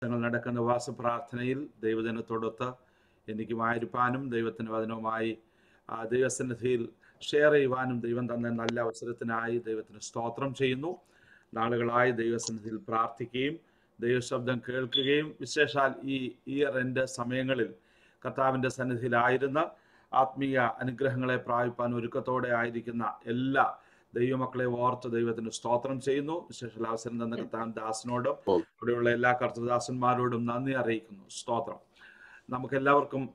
ഞങ്ങൾ നടക്കുന്ന ഉപവാസ പ്രാർത്ഥനയിൽ ദൈവജനത്തോടൊത്ത് എനിക്കുമായിരിക്കാനും ദൈവത്തിൻ്റെ വചനവുമായി ആ ദൈവസന്നിധിയിൽ ഷെയർ ചെയ്യുവാനും ദൈവം തന്ന നല്ല അവസരത്തിനായി ദൈവത്തിന് സ്തോത്രം ചെയ്യുന്നു നാളുകളായി ദൈവസന്നിധിയിൽ പ്രാർത്ഥിക്കുകയും ദൈവശബ്ദം കേൾക്കുകയും വിശേഷാൽ ഈ ഇയർ എൻഡ് സമയങ്ങളിൽ കർത്താവിൻ്റെ സന്നിധിയിലായിരുന്ന ആത്മീയ അനുഗ്രഹങ്ങളെ പ്രാപിപ്പാൻ ഒരുക്കത്തോടെ ആയിരിക്കുന്ന എല്ലാ ദൈവമക്കളെ ഓർത്ത് ദൈവത്തിന് സ്തോത്രം ചെയ്യുന്നു വിശേഷ അവസരം തന്ന കർത്താൻ ദാസിനോടും ഇവിടെയുള്ള എല്ലാ കർത്തദാസന്മാരോടും നന്ദി അറിയിക്കുന്നു സ്തോത്രം നമുക്കെല്ലാവർക്കും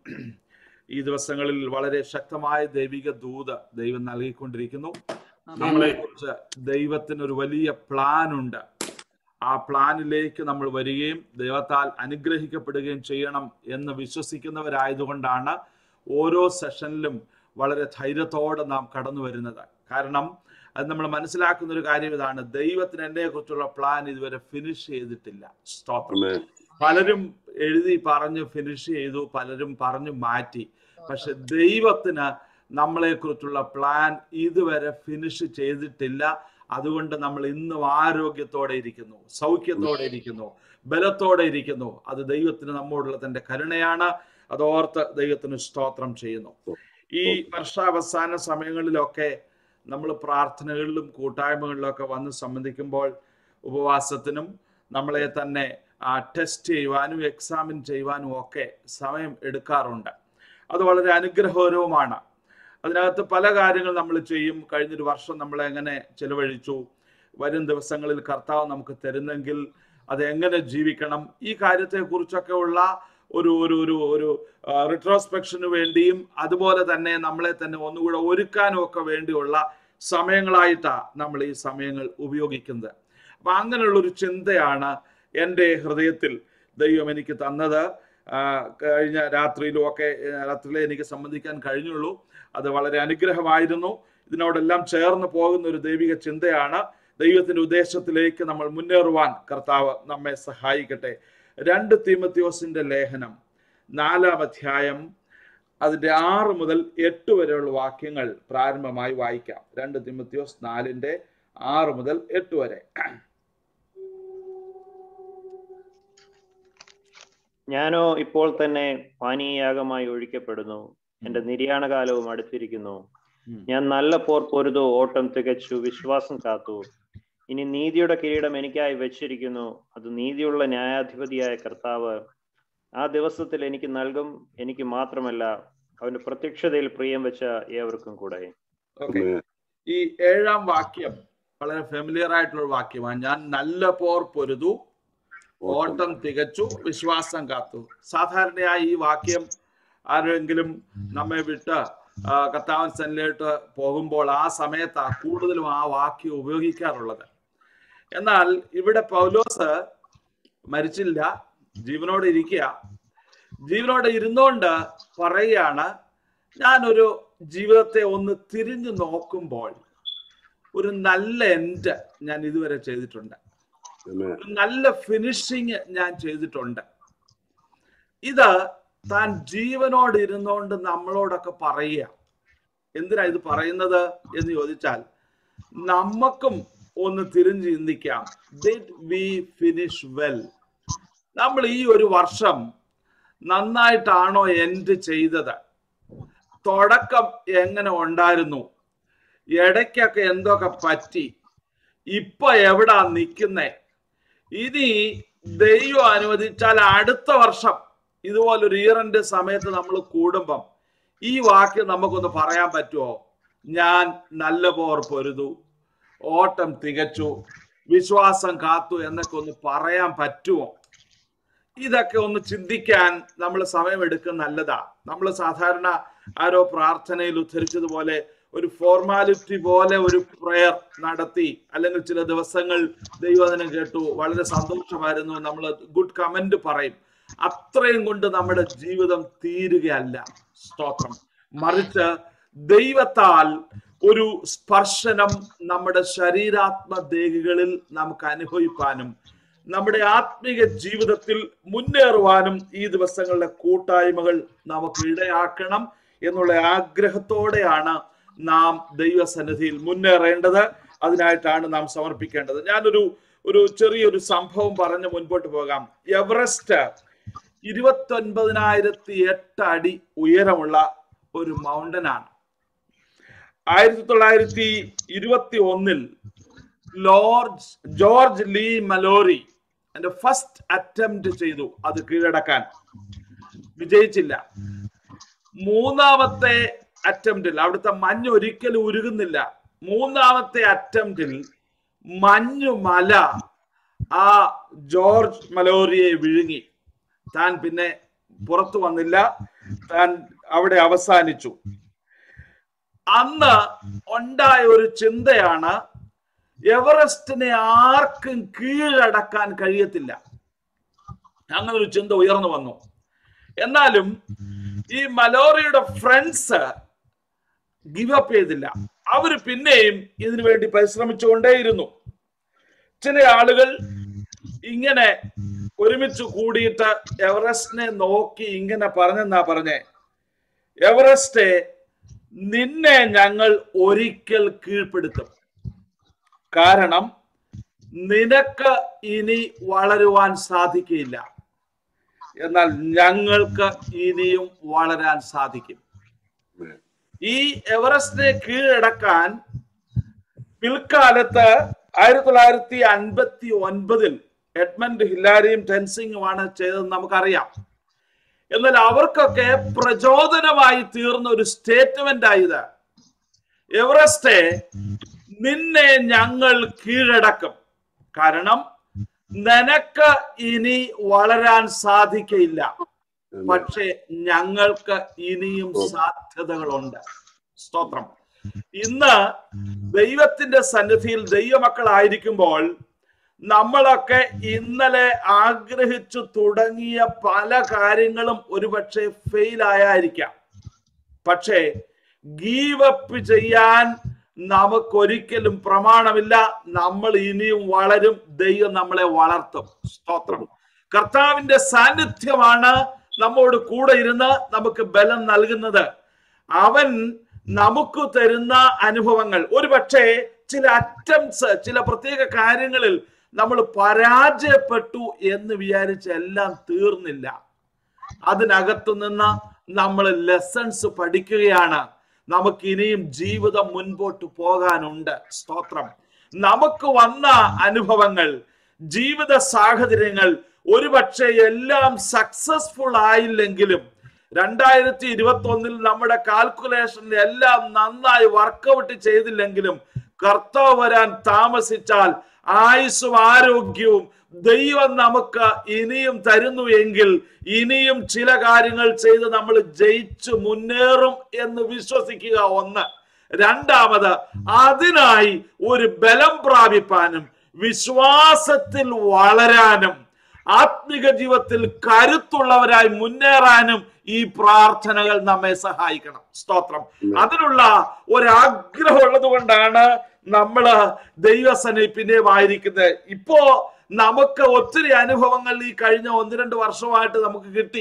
ഈ ദിവസങ്ങളിൽ വളരെ ശക്തമായ ദൈവിക ദൂത ദൈവം നൽകിക്കൊണ്ടിരിക്കുന്നു നമ്മളെ കുറിച്ച് ദൈവത്തിന് ഒരു വലിയ പ്ലാൻ ഉണ്ട് ആ പ്ലാനിലേക്ക് നമ്മൾ വരികയും ദൈവത്താൽ അനുഗ്രഹിക്കപ്പെടുകയും ചെയ്യണം എന്ന് വിശ്വസിക്കുന്നവരായതുകൊണ്ടാണ് ഓരോ സെഷനിലും വളരെ ധൈര്യത്തോടെ നാം കടന്നു വരുന്നത് കാരണം അത് നമ്മൾ മനസ്സിലാക്കുന്ന ഒരു കാര്യം ഇതാണ് ദൈവത്തിന് എന്നെ കുറിച്ചുള്ള പ്ലാൻ ഇതുവരെ ഫിനിഷ് ചെയ്തിട്ടില്ല സ്തോത്രം പലരും എഴുതി പറഞ്ഞു ഫിനിഷ് ചെയ്തു പലരും പറഞ്ഞു മാറ്റി പക്ഷെ ദൈവത്തിന് നമ്മളെ കുറിച്ചുള്ള പ്ലാൻ ഇതുവരെ ഫിനിഷ് ചെയ്തിട്ടില്ല അതുകൊണ്ട് നമ്മൾ ഇന്നും ആരോഗ്യത്തോടെ ഇരിക്കുന്നു സൗഖ്യത്തോടെ ഇരിക്കുന്നു ബലത്തോടെ ഇരിക്കുന്നു അത് ദൈവത്തിന് നമ്മോടുള്ള തന്റെ കരുണയാണ് അതോർത്ത് ദൈവത്തിന് സ്തോത്രം ചെയ്യുന്നു ഈ വർഷാവസാന സമയങ്ങളിലൊക്കെ നമ്മൾ പ്രാർത്ഥനകളിലും കൂട്ടായ്മകളിലൊക്കെ വന്ന് സംബന്ധിക്കുമ്പോൾ ഉപവാസത്തിനും നമ്മളെ തന്നെ ടെസ്റ്റ് ചെയ്യുവാനും എക്സാമിൻ ചെയ്യുവാനും ഒക്കെ സമയം എടുക്കാറുണ്ട് അത് വളരെ അനുഗ്രഹകരവുമാണ് അതിനകത്ത് പല കാര്യങ്ങൾ നമ്മൾ ചെയ്യും കഴിഞ്ഞൊരു വർഷം നമ്മൾ എങ്ങനെ ചെലവഴിച്ചു വരും ദിവസങ്ങളിൽ കർത്താവ് നമുക്ക് തരുന്നെങ്കിൽ അത് എങ്ങനെ ജീവിക്കണം ഈ കാര്യത്തെക്കുറിച്ചൊക്കെ ഉള്ള ഒരു ഒരു ഒരു ഒരു റിട്രോസ്പെക്ഷന് വേണ്ടിയും അതുപോലെ തന്നെ നമ്മളെ തന്നെ ഒന്നുകൂടെ ഒരുക്കാനും ഒക്കെ വേണ്ടിയുള്ള സമയങ്ങളായിട്ടാണ് നമ്മൾ ഈ സമയങ്ങൾ ഉപയോഗിക്കുന്നത് അപ്പൊ അങ്ങനെയുള്ള ഒരു ചിന്തയാണ് എൻ്റെ ഹൃദയത്തിൽ ദൈവം എനിക്ക് തന്നത് കഴിഞ്ഞ രാത്രിയിലും ഒക്കെ രാത്രിയിലെ എനിക്ക് സംബന്ധിക്കാൻ കഴിഞ്ഞുള്ളൂ അത് വളരെ അനുഗ്രഹമായിരുന്നു ഇതിനോടെല്ലാം ചേർന്ന് പോകുന്ന ഒരു ദൈവിക ചിന്തയാണ് ദൈവത്തിന്റെ ഉദ്ദേശത്തിലേക്ക് നമ്മൾ മുന്നേറുവാൻ കർത്താവ് നമ്മെ സഹായിക്കട്ടെ രണ്ട് തീമത്യോസിന്റെ ലേഖനം നാലാം അധ്യായം അതിന്റെ ആറ് മുതൽ എട്ട് വരെയുള്ള വാക്യങ്ങൾ പ്രാരംഭമായി വായിക്കാം രണ്ട് തിമത്യോസ് നാലിന്റെ ആറ് മുതൽ എട്ട് വരെ ഞാനോ ഇപ്പോൾ തന്നെ പാനീയാഗമായി ഒഴിക്കപ്പെടുന്നു എന്റെ നിര്യാണകാലവും അടുത്തിരിക്കുന്നു ഞാൻ നല്ല പോർ പൊരുതു ഓട്ടം തികച്ചു വിശ്വാസം കാത്തു ഇനി നീതിയുടെ കിരീടം എനിക്കായി വെച്ചിരിക്കുന്നു അത് നീതിയുള്ള ന്യായാധിപതിയായ കർത്താവ് ആ ദിവസത്തിൽ എനിക്ക് നൽകും എനിക്ക് മാത്രമല്ല അവന്റെ പ്രത്യക്ഷതയിൽ പ്രിയം വെച്ച ഏവർക്കും കൂടെ ഈ ഏഴാം വാക്യം വളരെ ഫെമിലിയർ ആയിട്ടുള്ള വാക്യമാണ് ഞാൻ നല്ല പോർ പൊരുതു ഓട്ടം തികച്ചു വിശ്വാസം കാത്തു സാധാരണയായി ഈ വാക്യം ആരെങ്കിലും നമ്മെ വിട്ട് കർത്താവൻ സന്നിലോട്ട് പോകുമ്പോൾ ആ സമയത്താണ് കൂടുതലും ആ വാക്യം ഉപയോഗിക്കാറുള്ളത് എന്നാൽ ഇവിടെ പൗലോസ് മരിച്ചില്ല ജീവനോടെ ഇരിക്കുക ജീവനോടെ ഇരുന്നുകൊണ്ട് പറയുകയാണ് ഞാനൊരു ജീവിതത്തെ ഒന്ന് തിരിഞ്ഞു നോക്കുമ്പോൾ ഒരു നല്ല എൻഡ് ഞാൻ ഇതുവരെ ചെയ്തിട്ടുണ്ട് നല്ല ഫിനിഷിങ് ഞാൻ ചെയ്തിട്ടുണ്ട് ഇത് താൻ ജീവനോട് ഇരുന്നുകൊണ്ട് നമ്മളോടൊക്കെ പറയുക എന്തിനാ ഇത് പറയുന്നത് എന്ന് ചോദിച്ചാൽ നമുക്കും ഒന്ന് തിരിഞ്ഞ് ചിന്തിക്കാം ഡിഡ് വി ഫിനിഷ് വെൽ നമ്മൾ ഈ ഒരു വർഷം നന്നായിട്ടാണോ എൻഡ് ചെയ്തത് തുടക്കം എങ്ങനെ ഉണ്ടായിരുന്നു ഇടയ്ക്കൊക്കെ എന്തൊക്കെ പറ്റി ഇപ്പൊ എവിടാ നിൽക്കുന്നേ ഇനി ദൈവം അനുവദിച്ചാൽ അടുത്ത വർഷം ഇതുപോലൊരു ഇയറിന്റെ സമയത്ത് നമ്മൾ കൂടുമ്പം ഈ വാക്യം നമുക്കൊന്ന് പറയാൻ പറ്റുമോ ഞാൻ നല്ല പോർ പൊരുതു ഓട്ടം തികച്ചു വിശ്വാസം കാത്തു എന്നൊക്കെ ഒന്ന് പറയാൻ പറ്റുമോ ഇതൊക്കെ ഒന്ന് ചിന്തിക്കാൻ നമ്മൾ സമയമെടുക്കുന്ന നല്ലതാ നമ്മൾ സാധാരണ ആരോ പ്രാർത്ഥനയിൽ ഉദ്ധരിച്ചതുപോലെ ഒരു ഫോർമാലിറ്റി പോലെ ഒരു പ്രയർ നടത്തി അല്ലെങ്കിൽ ചില ദിവസങ്ങൾ ദൈവദിനം കേട്ടു വളരെ സന്തോഷമായിരുന്നു നമ്മൾ ഗുഡ് കമന്റ് പറയും അത്രയും കൊണ്ട് നമ്മുടെ ജീവിതം തീരുകയല്ല സ്തോത്രം മറിച്ച് ദൈവത്താൽ ഒരു സ്പർശനം നമ്മുടെ ശരീരാത്മദേഹികളിൽ നമുക്ക് അനുഭവിക്കാനും നമ്മുടെ ആത്മീക ജീവിതത്തിൽ മുന്നേറുവാനും ഈ ദിവസങ്ങളിലെ കൂട്ടായ്മകൾ നമുക്ക് ഇടയാക്കണം എന്നുള്ള ആഗ്രഹത്തോടെയാണ് നാം ദൈവസന്നിധിയിൽ മുന്നേറേണ്ടത് അതിനായിട്ടാണ് നാം സമർപ്പിക്കേണ്ടത് ഞാനൊരു ഒരു ചെറിയൊരു സംഭവം പറഞ്ഞ് മുൻപോട്ട് പോകാം എവറസ്റ്റ് ഇരുപത്തി ഒൻപതിനായിരത്തി എട്ട് അടി ഉയരമുള്ള ഒരു മൗണ്ടൻ ആണ് ആയിരത്തി തൊള്ളായിരത്തി ഇരുപത്തി ഒന്നിൽ ലോർജ് ജോർജ് ലീ മലോറി എന്റെ ഫസ്റ്റ് അറ്റംപ്റ്റ് ചെയ്തു അത് കീഴടക്കാൻ വിജയിച്ചില്ല മൂന്നാമത്തെ അറ്റംപ്റ്റിൽ അവിടുത്തെ മഞ്ഞ് ഒരിക്കലും ഉരുകുന്നില്ല മൂന്നാമത്തെ അറ്റംപ്റ്റിൽ മഞ്ഞു മല ആ ജോർജ് മലോറിയെ വിഴുങ്ങി താൻ പിന്നെ പുറത്തു വന്നില്ല താൻ അവിടെ അവസാനിച്ചു അന്ന് ഉണ്ടായ ഒരു ചിന്തയാണ് എവറസ്റ്റിനെ ആർക്കും കീഴടക്കാൻ കഴിയത്തില്ല അങ്ങനെ ഒരു ചിന്ത ഉയർന്നു വന്നു എന്നാലും ഈ മലോറിയുടെ ഫ്രണ്ട്സ് ഗിവ് അപ്പ് ചെയ്തില്ല അവര് പിന്നെയും ഇതിനു വേണ്ടി പരിശ്രമിച്ചുകൊണ്ടേയിരുന്നു ചില ആളുകൾ ഇങ്ങനെ ഒരുമിച്ച് കൂടിയിട്ട് എവറസ്റ്റിനെ നോക്കി ഇങ്ങനെ പറഞ്ഞെന്നാ പറഞ്ഞേ എവറസ്റ്റ് നിന്നെ ഞങ്ങൾ ഒരിക്കൽ കീഴ്പ്പെടുത്തും കാരണം നിനക്ക് ഇനി വളരുവാൻ സാധിക്കില്ല എന്നാൽ ഞങ്ങൾക്ക് ഇനിയും വളരാൻ സാധിക്കും ഈ എവറസ്റ്റിനെ കീഴടക്കാൻ പിൽക്കാലത്ത് ആയിരത്തി തൊള്ളായിരത്തി അൻപത്തി ഒൻപതിൽ എഡ്മണ്ട് ഹില്ലാരിയും ടെൻസിങ്ങുമാണ് ചെയ്തതെന്ന് നമുക്കറിയാം എന്നാൽ അവർക്കൊക്കെ പ്രചോദനമായി തീർന്ന ഒരു സ്റ്റേറ്റ്മെന്റ് ആയത് എവറസ്റ്റ് നിന്നെ ഞങ്ങൾ കീഴടക്കും കാരണം നിനക്ക് ഇനി വളരാൻ സാധിക്കയില്ല പക്ഷേ ഞങ്ങൾക്ക് ഇനിയും സാധ്യതകളുണ്ട് സ്തോത്രം ഇന്ന് ദൈവത്തിന്റെ സന്നിധിയിൽ ദൈവമക്കളായിരിക്കുമ്പോൾ നമ്മളൊക്കെ ഇന്നലെ ആഗ്രഹിച്ചു തുടങ്ങിയ പല കാര്യങ്ങളും ഒരുപക്ഷെ ഫെയിൽ ആയിരിക്കാം പക്ഷേ ഗീവപ്പ് ചെയ്യാൻ നമുക്കൊരിക്കലും പ്രമാണമില്ല നമ്മൾ ഇനിയും വളരും ദൈവം നമ്മളെ വളർത്തും സ്തോത്രം കർത്താവിന്റെ സാന്നിധ്യമാണ് നമ്മോട് കൂടെ ഇരുന്ന് നമുക്ക് ബലം നൽകുന്നത് അവൻ നമുക്ക് തരുന്ന അനുഭവങ്ങൾ ഒരു പക്ഷേ ചില അറ്റംസ് ചില പ്രത്യേക കാര്യങ്ങളിൽ നമ്മൾ പരാജയപ്പെട്ടു എന്ന് വിചാരിച്ച് എല്ലാം തീർന്നില്ല അതിനകത്തു നിന്ന് നമ്മൾ ലെസൺസ് പഠിക്കുകയാണ് നമുക്ക് ഇനിയും ജീവിതം മുൻപോട്ട് പോകാനുണ്ട് സ്തോത്രം നമുക്ക് വന്ന അനുഭവങ്ങൾ ജീവിത സാഹചര്യങ്ങൾ ഒരുപക്ഷെ എല്ലാം സക്സസ്ഫുൾ ആയില്ലെങ്കിലും രണ്ടായിരത്തി ഇരുപത്തി ഒന്നിൽ നമ്മുടെ കാൽക്കുലേഷനിൽ എല്ലാം നന്നായി വർക്കൗട്ട് ചെയ്തില്ലെങ്കിലും കർത്താവ് വരാൻ താമസിച്ചാൽ ആയുസ്സും ആരോഗ്യവും ദൈവം നമുക്ക് ഇനിയും തരുന്നു എങ്കിൽ ഇനിയും ചില കാര്യങ്ങൾ ചെയ്ത് നമ്മൾ ജയിച്ചു മുന്നേറും എന്ന് വിശ്വസിക്കുക ഒന്ന് രണ്ടാമത് അതിനായി ഒരു ബലം പ്രാപിപ്പാനും വിശ്വാസത്തിൽ വളരാനും ആത്മിക ജീവിതത്തിൽ കരുത്തുള്ളവരായി മുന്നേറാനും ഈ പ്രാർത്ഥനകൾ നമ്മെ സഹായിക്കണം സ്തോത്രം അതിനുള്ള ഒരാഗ്രഹം ഉള്ളത് കൊണ്ടാണ് നമ്മള് ദൈവസനെ പിന്നെയും ആയിരിക്കുന്നത് ഇപ്പോ നമുക്ക് ഒത്തിരി അനുഭവങ്ങൾ ഈ കഴിഞ്ഞ ഒന്ന് രണ്ട് വർഷമായിട്ട് നമുക്ക് കിട്ടി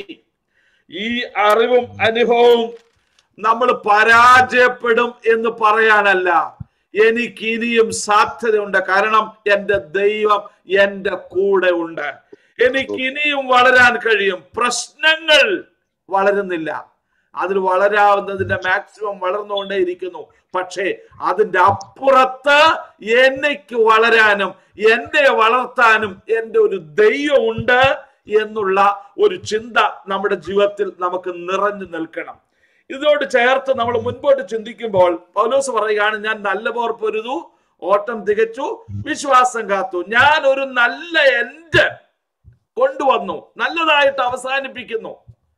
ഈ അറിവും അനുഭവവും നമ്മൾ പരാജയപ്പെടും എന്ന് പറയാനല്ല എനിക്ക് ഇനിയും സാധ്യതയുണ്ട് കാരണം എൻ്റെ ദൈവം എൻ്റെ കൂടെ ഉണ്ട് എനിക്ക് ഇനിയും വളരാൻ കഴിയും പ്രശ്നങ്ങൾ വളരുന്നില്ല അതിൽ വളരാവുന്നതിന്റെ മാക്സിമം വളർന്നുകൊണ്ടേ ഇരിക്കുന്നു പക്ഷേ അതിന്റെ അപ്പുറത്ത് എനിക്ക് വളരാനും എന്നെ വളർത്താനും എൻ്റെ ഒരു ദൈവമുണ്ട് എന്നുള്ള ഒരു ചിന്ത നമ്മുടെ ജീവിതത്തിൽ നമുക്ക് നിറഞ്ഞു നിൽക്കണം ഇതിനോട് ചേർത്ത് നമ്മൾ മുൻപോട്ട് ചിന്തിക്കുമ്പോൾ പൗലോസ് പറയുകയാണ് ഞാൻ നല്ല പോർ പൊരുതു ഓട്ടം തികച്ചു വിശ്വാസം കാത്തു ഞാൻ ഒരു നല്ല എൻഡ് കൊണ്ടുവന്നു നല്ലതായിട്ട് അവസാനിപ്പിക്കുന്നു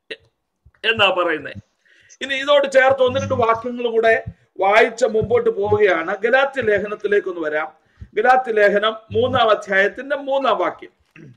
എന്നാ പറയുന്നത് ഇനി ഇതോട് ചേർത്ത് ഒന്ന് രണ്ട് വാക്യങ്ങളും കൂടെ വായിച്ച മുമ്പോട്ട് പോവുകയാണ് ഗലാത്തി ലേഖനത്തിലേക്ക് ഒന്ന് വരാം ഗലാത്തി ലേഖനം മൂന്നാം അധ്യായത്തിന്റെ മൂന്നാം വാക്യം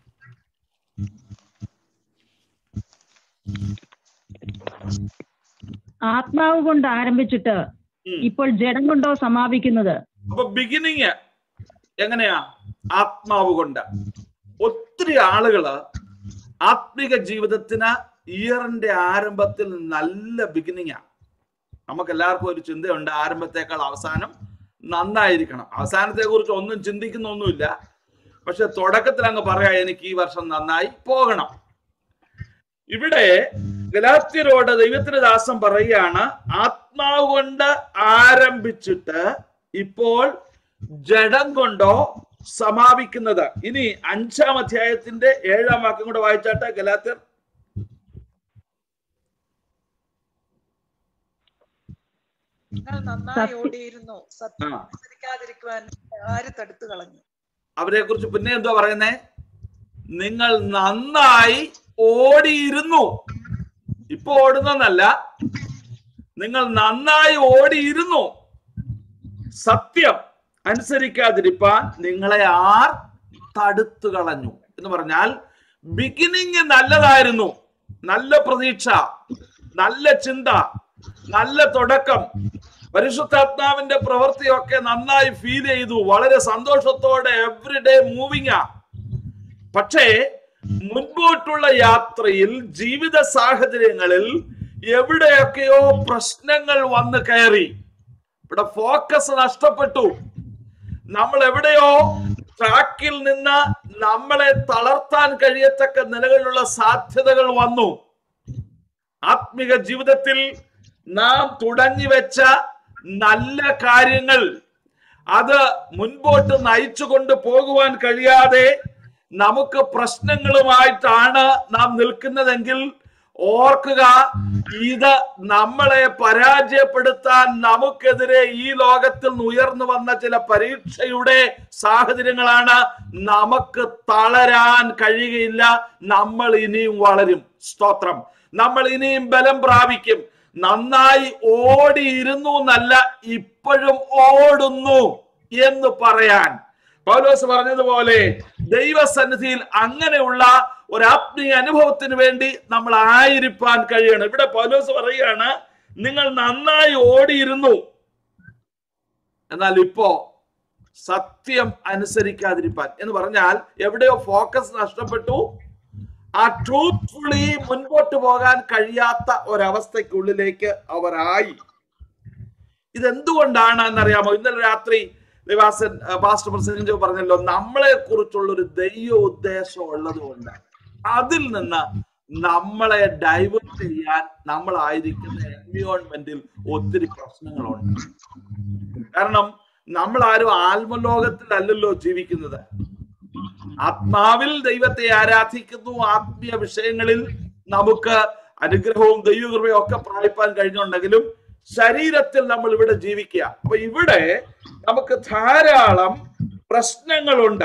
ആത്മാവ് കൊണ്ട് ആരംഭിച്ചിട്ട് ഉം. ഇപ്പോൾ ജഡം കൊണ്ടോ സമാപിക്കുന്നത് അപ്പൊ ബിഗിനിങ് എങ്ങനെയാ ആത്മാവ് കൊണ്ട് ഒത്തിരി ആളുകള് ആത്മിക ജീവിതത്തിന് ഇയറിന്റെ ആരംഭത്തിൽ നല്ല ബിഗിനിങ്ങാ നമുക്ക് എല്ലാവർക്കും ഒരു ചിന്തയുണ്ട് ആരംഭത്തേക്കാൾ അവസാനം നന്നായിരിക്കണം അവസാനത്തെ കുറിച്ച് ഒന്നും ചിന്തിക്കുന്നൊന്നുമില്ല പക്ഷെ തുടക്കത്തിൽ അങ്ങ് പറയാ എനിക്ക് ഈ വർഷം നന്നായി പോകണം ഇവിടെ ഗലാത്യരോട് ദൈവത്തിന്റെ ദാസം പറയുകയാണ് ആത്മാവ് കൊണ്ട് ആരംഭിച്ചിട്ട് ഇപ്പോൾ ജഡം കൊണ്ടോ സമാപിക്കുന്നത് ഇനി അഞ്ചാം അധ്യായത്തിന്റെ ഏഴാം വാക്യം കൂടെ വായിച്ചാട്ടെ ഗലാത്യർ നിങ്ങൾ നന്നായി സത്യം. ഓടിയിരുന്നു സത്യം ആ. അനുസരിക്കാതിരിക്കുവാൻ ആര് തടുത്തു കളഞ്ഞു അവരെ കുറിച്ച് പിന്നെ എന്തോ പറയുന്നേ നിങ്ങൾ നന്നായി ഓടിയിരുന്നു ഇപ്പൊ ഓടുന്നല്ല നിങ്ങൾ നന്നായി ഓടിയിരുന്നു സത്യം അനുസരിക്കാതിരിപ്പാൻ നിങ്ങളെ ആർ തടുത്തു കളഞ്ഞു എന്ന് പറഞ്ഞാൽ ബിഗിനിങ് നല്ലതായിരുന്നു നല്ല പ്രതീക്ഷ നല്ല ചിന്ത നല്ല തുടക്കം പരിശുദ്ധാത്മാവിന്റെ പ്രവൃത്തിയൊക്കെ നന്നായി ഫീൽ ചെയ്തു വളരെ സന്തോഷത്തോടെ എവറി ഡേ മൂവിങ് ആ പക്ഷേ മുൻപോട്ടുള്ള യാത്രയിൽ ജീവിത സാഹചര്യങ്ങളിൽ എവിടെയൊക്കെയോ പ്രശ്നങ്ങൾ വന്ന് കയറി ഇവിടെ ഫോക്കസ് നഷ്ടപ്പെട്ടു നമ്മൾ എവിടെയോ ട്രാക്കിൽ നിന്ന് നമ്മളെ തളർത്താൻ കഴിയത്തക്ക നിലകളിലുള്ള സാധ്യതകൾ വന്നു ആത്മിക ജീവിതത്തിൽ നാം തുടങ്ങി വെച്ച നല്ല കാര്യങ്ങൾ അത് മുൻപോട്ട് നയിച്ചു കൊണ്ട് പോകുവാൻ കഴിയാതെ നമുക്ക് പ്രശ്നങ്ങളുമായിട്ടാണ് നാം നിൽക്കുന്നതെങ്കിൽ ഓർക്കുക ഇത് നമ്മളെ പരാജയപ്പെടുത്താൻ നമുക്കെതിരെ ഈ ലോകത്തിൽ നിന്ന് ഉയർന്നു വന്ന ചില പരീക്ഷയുടെ സാഹചര്യങ്ങളാണ് നമുക്ക് തളരാൻ കഴിയുകയില്ല നമ്മൾ ഇനിയും വളരും സ്തോത്രം നമ്മൾ ഇനിയും ബലം പ്രാപിക്കും നന്നായി ഓടിയിരുന്നു എന്നല്ല ഇപ്പോഴും ഓടുന്നു എന്ന് പറയാൻ പൗലോസ് പറഞ്ഞതുപോലെ ദൈവസന്നിധിയിൽ അങ്ങനെയുള്ള ഒരു ആത്മീയ അനുഭവത്തിന് വേണ്ടി നമ്മൾ ആയിരിക്കാൻ കഴിയണം ഇവിടെ പൗലോസ് പറയുകയാണ് നിങ്ങൾ നന്നായി ഓടിയിരുന്നു എന്നാൽ ഇപ്പോ സത്യം അനുസരിക്കാതിരിപ്പാൻ എന്ന് പറഞ്ഞാൽ എവിടെയോ ഫോക്കസ് നഷ്ടപ്പെട്ടു ആ ട്രൂത്ത്ഫുള്ളി മുൻപോട്ട് പോകാൻ കഴിയാത്ത ഒരവസ്ഥയ്ക്കുള്ളിലേക്ക് അവർ ആയി ഇതെന്തുകൊണ്ടാണ് എന്നറിയാമോ ഇന്നലെ രാത്രി ദേവാസൻ ആ, പാസ്റ്റർ പ്രസംഗിച്ചു പറഞ്ഞല്ലോ നമ്മളെ കുറിച്ചുള്ള ഒരു ദൈവ ഉദ്ദേശം ഉള്ളത് കൊണ്ട് അതിൽ നിന്ന് നമ്മളെ ഡൈവേർട്ട് ചെയ്യാൻ നമ്മളായിരിക്കുന്ന എൻവിയോൺമെന്റിൽ ഒത്തിരി പ്രശ്നങ്ങളുണ്ട് കാരണം നമ്മൾ ആരും ആത്മലോകത്തിലല്ലല്ലോ ജീവിക്കുന്നത് ആത്മാവിൽ ദൈവത്തെ ആരാധിക്കുന്നു ആത്മീയ വിഷയങ്ങളിൽ നമുക്ക് അനുഗ്രഹവും ദൈവകൃപയും ഒക്കെ പ്രാപിപ്പാൻ കഴിഞ്ഞുണ്ടെങ്കിലും ശരീരത്തിൽ നമ്മൾ ഇവിടെ ജീവിക്കുക അപ്പൊ ഇവിടെ നമുക്ക് ധാരാളം പ്രശ്നങ്ങളുണ്ട്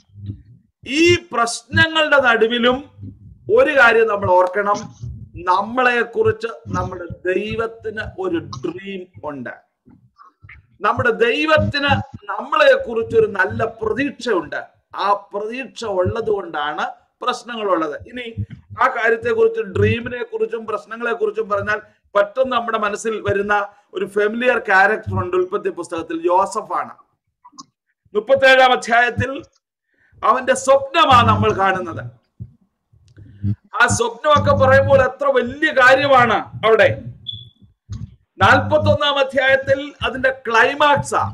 ഈ പ്രശ്നങ്ങളുടെ നടുവിലും ഒരു കാര്യം നമ്മൾ ഓർക്കണം നമ്മളെ കുറിച്ച് നമ്മുടെ ദൈവത്തിന് ഒരു ഡ്രീം ഉണ്ട് നമ്മുടെ ദൈവത്തിന് നമ്മളെ കുറിച്ച് ഒരു നല്ല പ്രതീക്ഷയുണ്ട് ആ പ്രതീക്ഷ ഉള്ളത് കൊണ്ടാണ് പ്രശ്നങ്ങളുള്ളത് ഇനി ആ കാര്യത്തെ കുറിച്ച് ഡ്രീമിനെ കുറിച്ചും പ്രശ്നങ്ങളെ കുറിച്ചും പറഞ്ഞാൽ പെട്ടെന്ന് നമ്മുടെ മനസ്സിൽ വരുന്ന ഒരു ഫെമിലിയർ ക്യാരക്ടർ ഉണ്ട് ഉൽപ്പത്തി പുസ്തകത്തിൽ യോസഫാണ് മുപ്പത്തേഴാം അധ്യായത്തിൽ അവന്റെ സ്വപ്നമാണ് നമ്മൾ കാണുന്നത് ആ സ്വപ്നമൊക്കെ പറയുമ്പോൾ എത്ര വലിയ കാര്യമാണ് അവിടെ നാൽപ്പത്തി ഒന്നാം അധ്യായത്തിൽ അതിന്റെ ക്ലൈമാക്സാ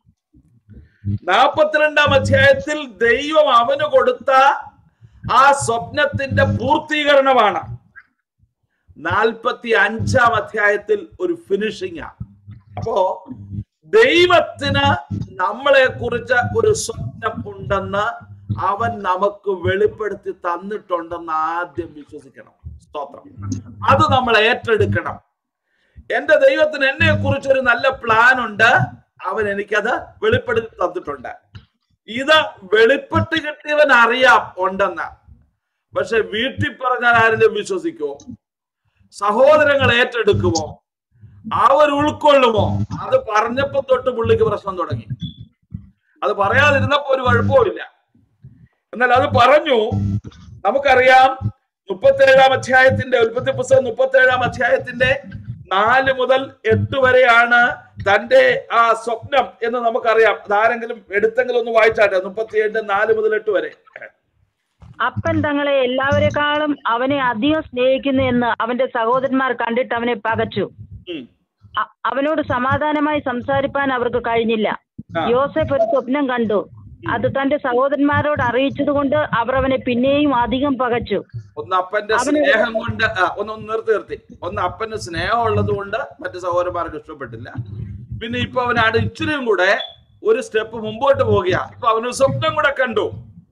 നാൽപ്പത്തിരണ്ടാം അധ്യായത്തിൽ ദൈവം അവന് കൊടുത്ത ആ സ്വപ്നത്തിന്റെ പൂർത്തീകരണമാണ് നാൽപ്പത്തി അഞ്ചാം അധ്യായത്തിൽ ഒരു ഫിനിഷിംഗ് അപ്പോ ദൈവത്തിന് നമ്മളെ കുറിച്ച് ഒരു സ്വപ്നം ഉണ്ടെന്ന് അവൻ നമുക്ക് വെളിപ്പെടുത്തി തന്നിട്ടുണ്ടെന്ന് ആദ്യം വിശ്വസിക്കണം സ്തോത്രം അത് നമ്മൾ ഏറ്റെടുക്കണം എന്റെ ദൈവത്തിന് എന്നെ കുറിച്ച് ഒരു നല്ല പ്ലാൻ ഉണ്ട് അവൻ എനിക്കത് വെളിപ്പെടുത്തി തന്നിട്ടുണ്ട് ഇത് വെളിപ്പെട്ട് കിട്ടിയവൻ അറിയാം ഉണ്ടെന്ന് പക്ഷെ വീട്ടിൽ പറഞ്ഞാൽ ആരെങ്കിലും വിശ്വസിക്കുമോ സഹോദരങ്ങൾ ഏറ്റെടുക്കുമോ അവർ ഉൾക്കൊള്ളുമോ അത് പറഞ്ഞപ്പോ തൊട്ട് പുള്ളിക്ക് പ്രശ്നം തുടങ്ങി അത് പറയാതിരുന്നപ്പോ ഒരു കുഴപ്പമില്ല എന്നാൽ അത് പറഞ്ഞു നമുക്കറിയാം മുപ്പത്തേഴാം അധ്യായത്തിന്റെ ഉൽപ്പത്തി പുസ്തകം മുപ്പത്തേഴാം അധ്യായത്തിന്റെ നാല് മുതൽ എട്ട് വരെയാണ് തന്റെ ആ സ്വപ്നം എന്ന് നമുക്കറിയാം അതാരെങ്കിലും എടുത്തെങ്കിലും ഒന്ന് വായിച്ചാട്ടെ മുപ്പത്തിയേഴിന്റെ നാല് മുതൽ എട്ട് വരെ അപ്പൻ തങ്ങളെ എല്ലാവരെക്കാളും അവനെ അധികം സ്നേഹിക്കുന്നു എന്ന് അവന്റെ സഹോദരന്മാർ കണ്ടിട്ട് അവനെ പകച്ചു ഉം. അ- അവനോട് സമാധാനമായി സംസാരിപ്പാൻ അവർക്ക് കഴിഞ്ഞില്ല ആ. യോസെഫ് ഒരു സ്വപ്നം കണ്ടു അത് തന്റെ സഹോദരന്മാരോട് അറിയിച്ചത് കൊണ്ട് അവർ അവനെ പിന്നെയും അധികം പകച്ചു ഒന്ന് അപ്പന്റെ അവന് സ്നേഹം കൊണ്ട് ആ, ഒന്ന് ഒന്ന് നിർത്തി നിർത്തി ഒന്ന് അപ്പന്റെ സ്നേഹം ഉള്ളത് കൊണ്ട് മറ്റു സഹോദരന്മാർക്ക് ഇഷ്ടപ്പെട്ടില്ല പിന്നെ ഇപ്പൊ അവനാണ് ഇച്ചിരിയും കൂടെ ഒരു സ്റ്റെപ്പ് മുമ്പോട്ട് പോകുക ഇപ്പൊ അവന് സ്വപ്നം കൂടെ കണ്ടു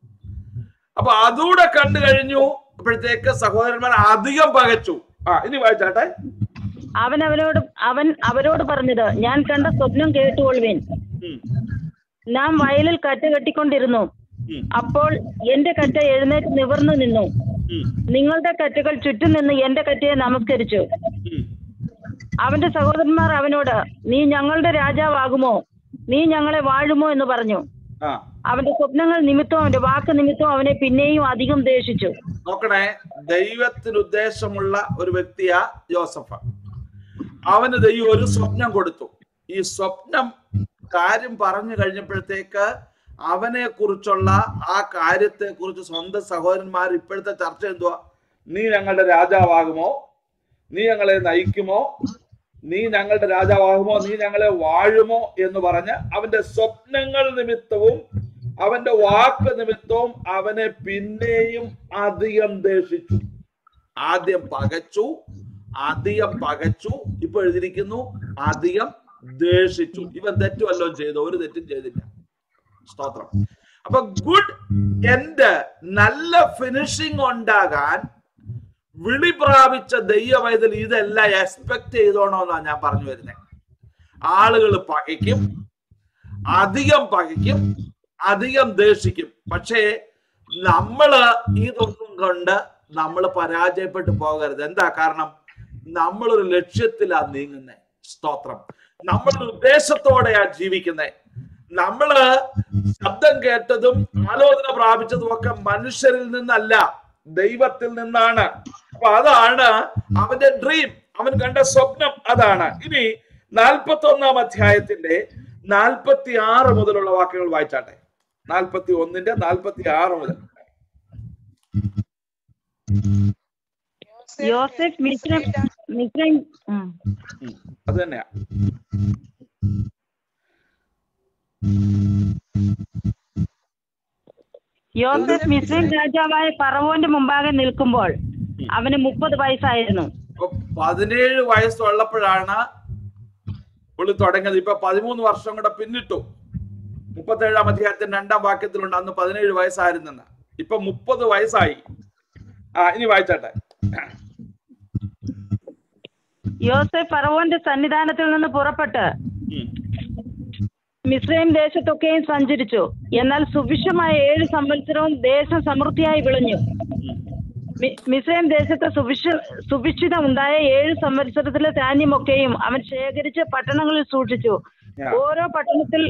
അപ്പൊ അതുകൂടെ കണ്ടു കഴിഞ്ഞു അപ്പോഴത്തേക്ക് സഹോദരന്മാർ അധികം പകച്ചു ആ ഇനി വായിച്ചാട്ടെ അവൻ അവനോട് അവൻ അവരോട് പറഞ്ഞത് ഞാൻ കണ്ട സ്വപ്നം കേട്ടുകൊള്ളുവേൻ ഉം, നാം വയലിൽ കറ്റ കെട്ടിക്കൊണ്ടിരുന്നു ഉം, അപ്പോൾ എന്റെ കറ്റ എഴുന്നേറ്റ് നിവർന്നു നിന്നു ഉം, നിങ്ങളുടെ കറ്റകൾ ചുറ്റും നിന്ന് എന്റെ കറ്റയെ നമസ്കരിച്ചു ഉം. അവന്റെ സഹോദരന്മാർ അവനോട് നീ ഞങ്ങളുടെ രാജാവാകുമോ നീ ഞങ്ങളെ വാഴുമോ എന്ന് പറഞ്ഞു ആ അവന്റെ സ്വപ്നങ്ങൾ നിമിത്തവും അവന്റെ വാക്ക് നിമിത്തവും അവനെ പിന്നെയും അധികം ദേഷിച്ചു നോക്കണേ ദൈവത്തിന് ഉദ്ദേശമുള്ള ഒരു വ്യക്തിയാ ജോസഫ് അവന് ദൈവം ഒരു സ്വപ്നം കൊടുത്തു ഈ സ്വപ്നം കാര്യം പറഞ്ഞു കഴിഞ്ഞപ്പോഴത്തേക്ക് അവനെ കുറിച്ചുള്ള ആ കാര്യത്തെ കുറിച്ച് സ്വന്തം സഹോദരന്മാർ ഇപ്പോഴത്തെ ചർച്ച എന്തുവാ നീ ഞങ്ങളുടെ രാജാവാകുമോ നീ ഞങ്ങളെ നയിക്കുമോ നീ ഞങ്ങളുടെ രാജാവാകുമോ നീ ഞങ്ങളെ വാഴുമോ എന്ന് പറഞ്ഞ് അവന്റെ സ്വപ്നങ്ങൾ നിമിത്തവും അവന്റെ വാക്ക് നിമിത്തവും അവനെ പിന്നെയും അധികം ദേഷിച്ചു ആദ്യം പകച്ചു അധികം പകച്ചു ഇപ്പൊ എഴുതിയിരിക്കുന്നു അധികം ദേഷിച്ചു ഇവൻ തെറ്റ് വല്ലതും ചെയ്തു ഒരു തെറ്റും ചെയ്തില്ല സ്തോത്രം അപ്പൊ ഗുഡ് എൻഡ് നല്ല ഫിനിഷിംഗ് ഉണ്ടാകാൻ വിളി പ്രാപിച്ച ദൈവവൈതൽ ഇതെല്ലാം എക്സ്പെക്ട് ചെയ്തോണമെന്നാണ് ഞാൻ പറഞ്ഞു വരുന്നത് ആളുകൾ പകയ്ക്കും അധികം പകയ്ക്കും അധികം ദേഷിക്കും പക്ഷേ നമ്മള് ഇതൊന്നും കൊണ്ട് നമ്മൾ പരാജയപ്പെട്ടു പോകരുത് എന്താ കാരണം നമ്മളൊരു ലക്ഷ്യത്തിലാ നീങ്ങുന്നത് സ്തോത്രം നമ്മളൊരു ഉദ്ദേശത്തോടെയാ ജീവിക്കുന്നത് നമ്മള് ശബ്ദം കേട്ടതും ആലോചന പ്രാപിച്ചതും ഒക്കെ മനുഷ്യരിൽ നിന്നല്ല ദൈവത്തിൽ നിന്നാണ് അപ്പൊ അതാണ് അവന്റെ ഡ്രീം അവൻ കണ്ട സ്വപ്നം അതാണ് ഇനി നാൽപ്പത്തി ഒന്നാം അധ്യായത്തിന്റെ നാൽപ്പത്തി ആറ് മുതലുള്ള വാക്കുകൾ വായിച്ചാട്ടെ നാൽപ്പത്തി ഒന്നിന്റെ നാൽപ്പത്തി ആറ് മുതൽ യോസെഫ് മിശ്രം മിശ്രം ഉം. ഉം, അത് തന്നെയാ യോസെഫ് മിശ്രം രാജാവായ ഫറവോന്റെ മുമ്പാകെ നിൽക്കുമ്പോൾ അവന് മുപ്പത് വയസ്സായിരുന്നു ഇപ്പൊ പതിനേഴ് വയസ്സുള്ളപ്പോഴാണ് പുള്ളി തുടങ്ങിയത് ഇപ്പൊ പതിമൂന്ന് വർഷം കൂടെ പിന്നിട്ടു മുപ്പത്തേഴാം അധ്യായത്തിന്റെ രണ്ടാം വാക്യത്തിലുണ്ട് അന്ന് പതിനേഴ് വയസ്സായിരുന്നെന്ന് ഇപ്പൊ മുപ്പത് വയസ്സായി ആ ഇനി വായിച്ചാട്ടെ യോസെഫ് ഫറവോന്റെ സന്നിധാനത്തിൽ നിന്ന് പുറപ്പെട്ട് ഉം, മിസ്രൈം ദേശത്തൊക്കെയും സഞ്ചരിച്ചു എന്നാൽ സുഭിക്ഷമായ ഏഴ് സംവത്സരവും ദേശം സമൃദ്ധിയായി വിളഞ്ഞു ഉം, മി- മിസ്രൈം ദേശത്ത് സുഭിക്ഷ സുഭിക്ഷിതം ഉണ്ടായ ഏഴ് സംവത്സരത്തിലെ ധാന്യമൊക്കെയും അവൻ ശേഖരിച്ച് പട്ടണങ്ങളിൽ സൂക്ഷിച്ചു Yeah. ഓരോ പട്ടണത്തിൽ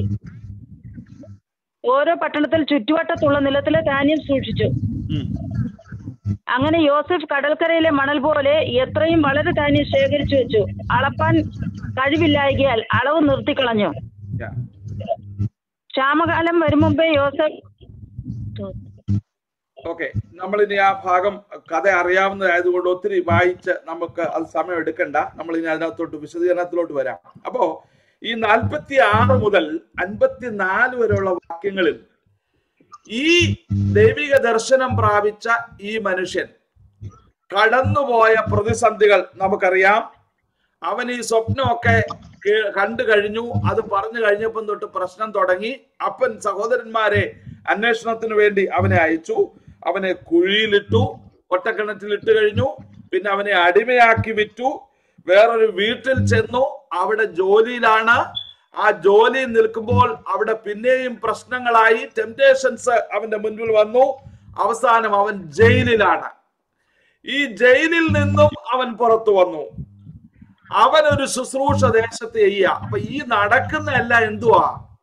ഓരോ പട്ടണത്തിൽ ചുറ്റുവട്ടത്തുള്ള നിലത്തിലെ ധാന്യം സൂക്ഷിച്ചു ഉം. അങ്ങനെ യോസഫ് കടൽക്കരയിലെ മണൽ പോലെ എത്രയും വളരെ ധാന്യം ശേഖരിച്ചു വെച്ചു അളപ്പാൻ കഴിവില്ലായകയാൽ അളവ് നിർത്തിക്കളഞ്ഞു Yeah. ക്ഷാമകാലം വരും മുമ്പേ യോസഫ് ഓക്കെ നമ്മൾ ഇനി ആ ഭാഗം കഥ അറിയാവുന്നതായതുകൊണ്ട് ഒത്തിരി വായിച്ച് നമുക്ക് അത് സമയം എടുക്കണ്ട നമ്മൾ ഇനി അതിനകത്തോട്ട് വിശദീകരണത്തിലോട്ട് വരാം അപ്പോ ഈ നാൽപ്പത്തി ആറ് മുതൽ അൻപത്തിനാല് വരെയുള്ള വാക്യങ്ങളിൽ ഈ ദൈവിക ദർശനം പ്രാപിച്ച ഈ മനുഷ്യൻ കടന്നുപോയ പ്രതിസന്ധികൾ നമുക്കറിയാം അവൻ ഈ സ്വപ്നമൊക്കെ കേ- കണ്ടു കഴിഞ്ഞു അത് പറഞ്ഞു കഴിഞ്ഞപ്പം തൊട്ട് പ്രശ്നം തുടങ്ങി അപ്പൻ സഹോദരന്മാരെ അന്വേഷണത്തിന് വേണ്ടി അവനെ അയച്ചു അവനെ കുഴിയിലിട്ടു ഒറ്റക്കിണറ്റിൽ ഇട്ട് കഴിഞ്ഞു പിന്നെ അവനെ അടിമയാക്കി വിറ്റു വേറൊരു വീട്ടിൽ ചെന്നു അവിടെ ജോലിയിലാണ് ആ ജോലി നിൽക്കുമ്പോൾ അവിടെ പിന്നെയും പ്രശ്നങ്ങളായി ടെംപ്ടേഷൻസ് അവന്റെ മുൻപിൽ വന്നു അവസാനം അവൻ ജയിലിലാണ് ഈ ജയിലിൽ നിന്നും അവൻ പുറത്തു വന്നു അവൻ ഒരു ശുശ്രൂഷ ദേശത്ത് ചെയ്യുക അപ്പൊ ഈ നടക്കുന്ന എല്ലാം എന്തുവാ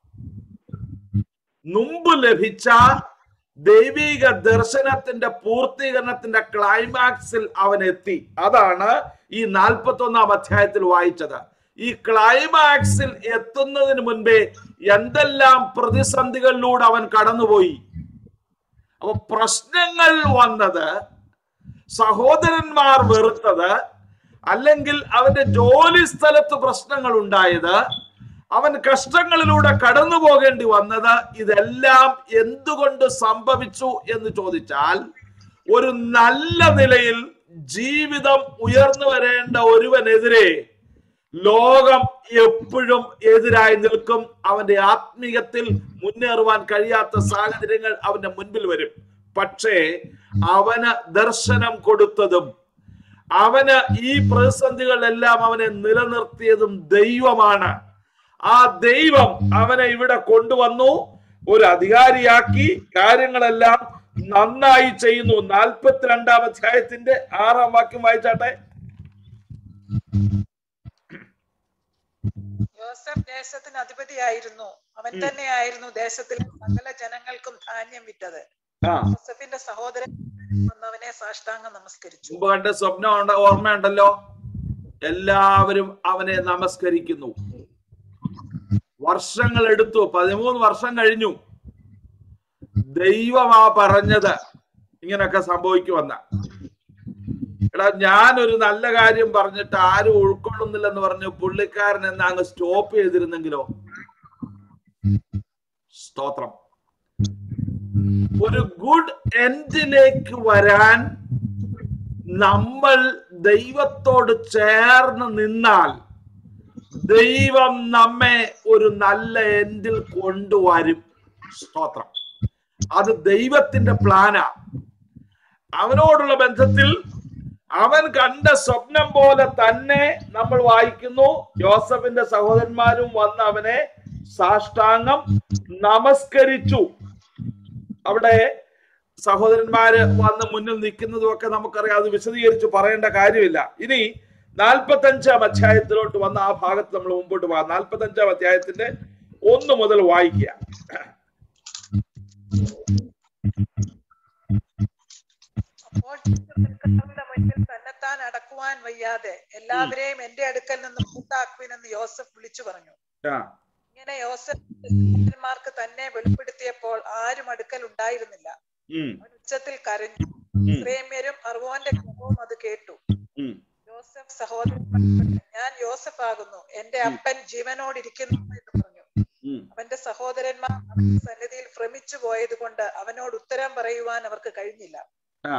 മുമ്പ് ലഭിച്ച ദൈവിക ദർശനത്തിന്റെ പൂർത്തീകരണത്തിന്റെ ക്ലൈമാക്സിൽ അവൻ എത്തി അതാണ് ഈ നാൽപ്പത്തി ഒന്നാം അധ്യായത്തിൽ വായിച്ചത് ഈ ക്ലൈമാക്സിൽ എത്തുന്നതിന് മുൻപേ എന്തെല്ലാം പ്രതിസന്ധികളിലൂടെ അവൻ കടന്നുപോയി അപ്പൊ പ്രശ്നങ്ങൾ വന്നത് സഹോദരന്മാർ വെറുത്തത് അല്ലെങ്കിൽ അവന്റെ ജോലി സ്ഥലത്ത് പ്രശ്നങ്ങൾ ഉണ്ടായത് അവൻ കഷ്ടങ്ങളിലൂടെ കടന്നു പോകേണ്ടി വന്നത് ഇതെല്ലാം എന്തുകൊണ്ട് സംഭവിച്ചു എന്ന് ചോദിച്ചാൽ ഒരു നല്ല നിലയിൽ ജീവിതം ഉയർന്നു വരേണ്ട ഒരുവനെതിരെ ലോകം എപ്പോഴും എതിരായി നിൽക്കും അവന്റെ ആത്മീയത്തിൽ മുന്നേറുവാൻ കഴിയാത്ത സാഹചര്യങ്ങൾ അവന്റെ മുൻപിൽ വരും പക്ഷേ അവന് ദർശനം കൊടുത്തതും അവന് ഈ പ്രതിസന്ധികളിലെല്ലാം അവനെ നിലനിർത്തിയതും ദൈവമാണ് ആ ദൈവം അവനെ ഇവിടെ കൊണ്ടുവന്നു ഒരു അധികാരിയാക്കി കാര്യങ്ങളെല്ലാം നന്നായി ചെയ്യുന്നു നാൽപ്പത്തിരണ്ടാം അധ്യായത്തിന്റെ ആറാം വാക്യം വായിച്ചാട്ടെ യോസഫ് ദേശത്തിന് അധിപതിയായിരുന്നു അവൻ തന്നെയായിരുന്നു ദേശത്തിലെ സകല ജനങ്ങൾക്കും ധാന്യം വിറ്റത് ആ യോസഫിന്റെ സഹോദരൻ വന്നവനെ സാഷ്ടാംഗം നമസ്കരിച്ചു മുമ്പ് കണ്ട സ്വപ്നം ഉണ്ട് ഓർമ്മയുണ്ടല്ലോ എല്ലാവരും അവനെ നമസ്കരിക്കുന്നു വർഷങ്ങൾ എടുത്തു പതിമൂന്ന് വർഷം കഴിഞ്ഞു ദൈവമാ പറഞ്ഞത് ഇങ്ങനൊക്കെ സംഭവിക്കുമെന്ന എടാ ഞാനൊരു നല്ല കാര്യം പറഞ്ഞിട്ട് ആരും ഉൾക്കൊള്ളുന്നില്ലെന്ന് പറഞ്ഞു പുള്ളിക്കാരൻ എന്ന് അങ്ങ് സ്റ്റോപ്പ് ചെയ്തിരുന്നെങ്കിലോ സ്തോത്രം ഒരു ഗുഡ് എൻഡിലേക്ക് വരാൻ നമ്മൾ ദൈവത്തോട് ചേർന്ന് നിന്നാൽ ദൈവം നമ്മെ ഒരു നല്ല എൻഡിൽ കൊണ്ടുവരും സ്തോത്രം അത് ദൈവത്തിന്റെ പ്ലാനാ അവനോടുള്ള ബന്ധത്തിൽ അവൻ കണ്ട സ്വപ്നം പോലെ തന്നെ നമ്മൾ വായിക്കുന്നു യോസഫിന്റെ സഹോദരന്മാരും വന്ന് അവനെ സാഷ്ടാംഗം നമസ്കരിച്ചു അവിടെ സഹോദരന്മാര് വന്ന് മുന്നിൽ നിൽക്കുന്നതും ഒക്കെ നമുക്കറിയാം അത് വിശദീകരിച്ച് പറയേണ്ട കാര്യമില്ല ഇനി നാൽപ്പത്തി അഞ്ചാം അധ്യായത്തിലോട്ട് വന്ന ആ ഭാഗത്ത് നമ്മൾ മുമ്പോട്ട് പോകാം നാൽപ്പത്തി അഞ്ചാം അധ്യായത്തിന്റെ ഒന്ന് മുതൽ വായിക്കുക അപ്പോൾ കർത്താവിന്റെ മുൻപിൽ തന്നെത്താൻ അടക്കുവാൻ വയ്യാതെ എല്ലാവരെയും എന്റെ അടുക്കൽ നിന്ന് കൂട്ടാക്കുവിനെന്ന് യോസഫ് വിളിച്ചു പറഞ്ഞു ആ, ഇങ്ങനെ യോസഫ് സഹോദരന്മാർക്ക് തന്നെ വെളിപ്പെടുത്തിയപ്പോൾ ആരും അടുക്കൽ ഉണ്ടായിരുന്നില്ല ഉം, അവൻ ഉച്ചത്തിൽ കരഞ്ഞു ഉം, ഇസ്രയേമ്യരും അറുവോന്റെ ഗ്രഹവും അത് കേട്ടു ഉം. യോസഫ് സഹോദരന്മാർ ഞാൻ യോസഫ് ആകുന്നു എന്റെ അപ്പൻ ജീവനോടിരിക്കുന്നു എന്ന് പറഞ്ഞു ഉം. അവന്റെ സഹോദരന്മാർ അവന്റെ സന്നിധിയിൽ ഭ്രമിച്ചു പോയത് കൊണ്ട് അവനോട് ഉത്തരം പറയുവാൻ അവർക്ക് കഴിഞ്ഞില്ല ആ,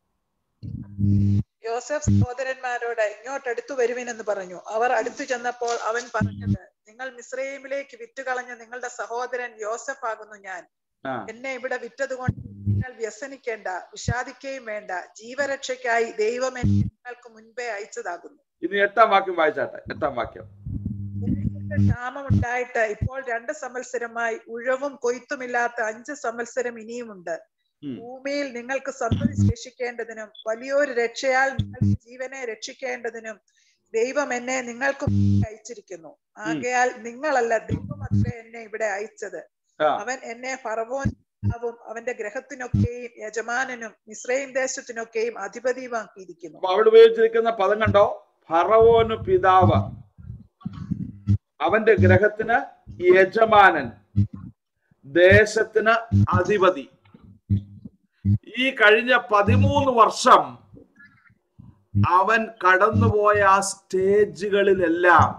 യോസഫ് സഹോദരന്മാരോട് ഇങ്ങോട്ടടുത്തു വരുവിനെന്ന് പറഞ്ഞു അവർ അടുത്തു ചെന്നപ്പോൾ അവൻ പറഞ്ഞത് നിങ്ങൾ മിസ്രൈമിലേക്ക് വിറ്റുകളഞ്ഞ നിങ്ങളുടെ സഹോദരൻ യോസഫ് ആകുന്നു ഞാൻ ആ. എന്നെ ഇവിടെ വിറ്റതുകൊണ്ട് നിങ്ങൾ വ്യസനിക്കേണ്ട വിഷാദിക്കുകയും വേണ്ട ജീവരക്ഷയ്ക്കായി ദൈവം എന്നെ നിങ്ങൾക്ക് മുൻപേ അയച്ചതാകുന്നു ഇനി എട്ടാം വാക്യം വായിച്ചാട്ടെ എട്ടാം വാക്യം ദേശത്ത് ക്ഷാമമുണ്ടായിട്ട് ഇപ്പോൾ രണ്ട് സംവത്സരമായി ഉഴവും കൊയ്ത്തുമില്ലാത്ത അഞ്ച് സംവത്സരം ഇനിയുമുണ്ട് ഉം. ഭൂമിയിൽ നിങ്ങൾക്ക് സന്തതി ശേഷിക്കേണ്ടതിനും വലിയൊരു രക്ഷയാൽ നിങ്ങൾക്ക് ജീവനെ രക്ഷിക്കേണ്ടതിനും ദൈവം എന്നെ നിങ്ങൾക്ക് മുൻപേ അയച്ചിരിക്കുന്നു ആകയാൽ നിങ്ങളല്ല ദൈവം അത്രേ എന്നെ ഇവിടെ അയച്ചത് ആ, അവൻ എന്നെ ഫറവോൻ പിതാവും അവന്റെ ഗ്രഹത്തിനൊക്കെയും യജമാനനും ഇസ്രയേൽ ദേശത്തിനൊക്കെയും അധിപതിയുമാക്കിയിരിക്കുന്നു അപ്പൊ അവിടെ ഉപയോഗിച്ചിരിക്കുന്ന പദം കണ്ടോ ഫറവോന് പിതാവ് അവന്റെ ഗ്രഹത്തിന് യജമാനൻ ദേശത്തിന് അധിപതി ഈ കഴിഞ്ഞ പതിമൂന്ന് വർഷം അവൻ കടന്നുപോയ ആ സ്റ്റേജുകളിലെല്ലാം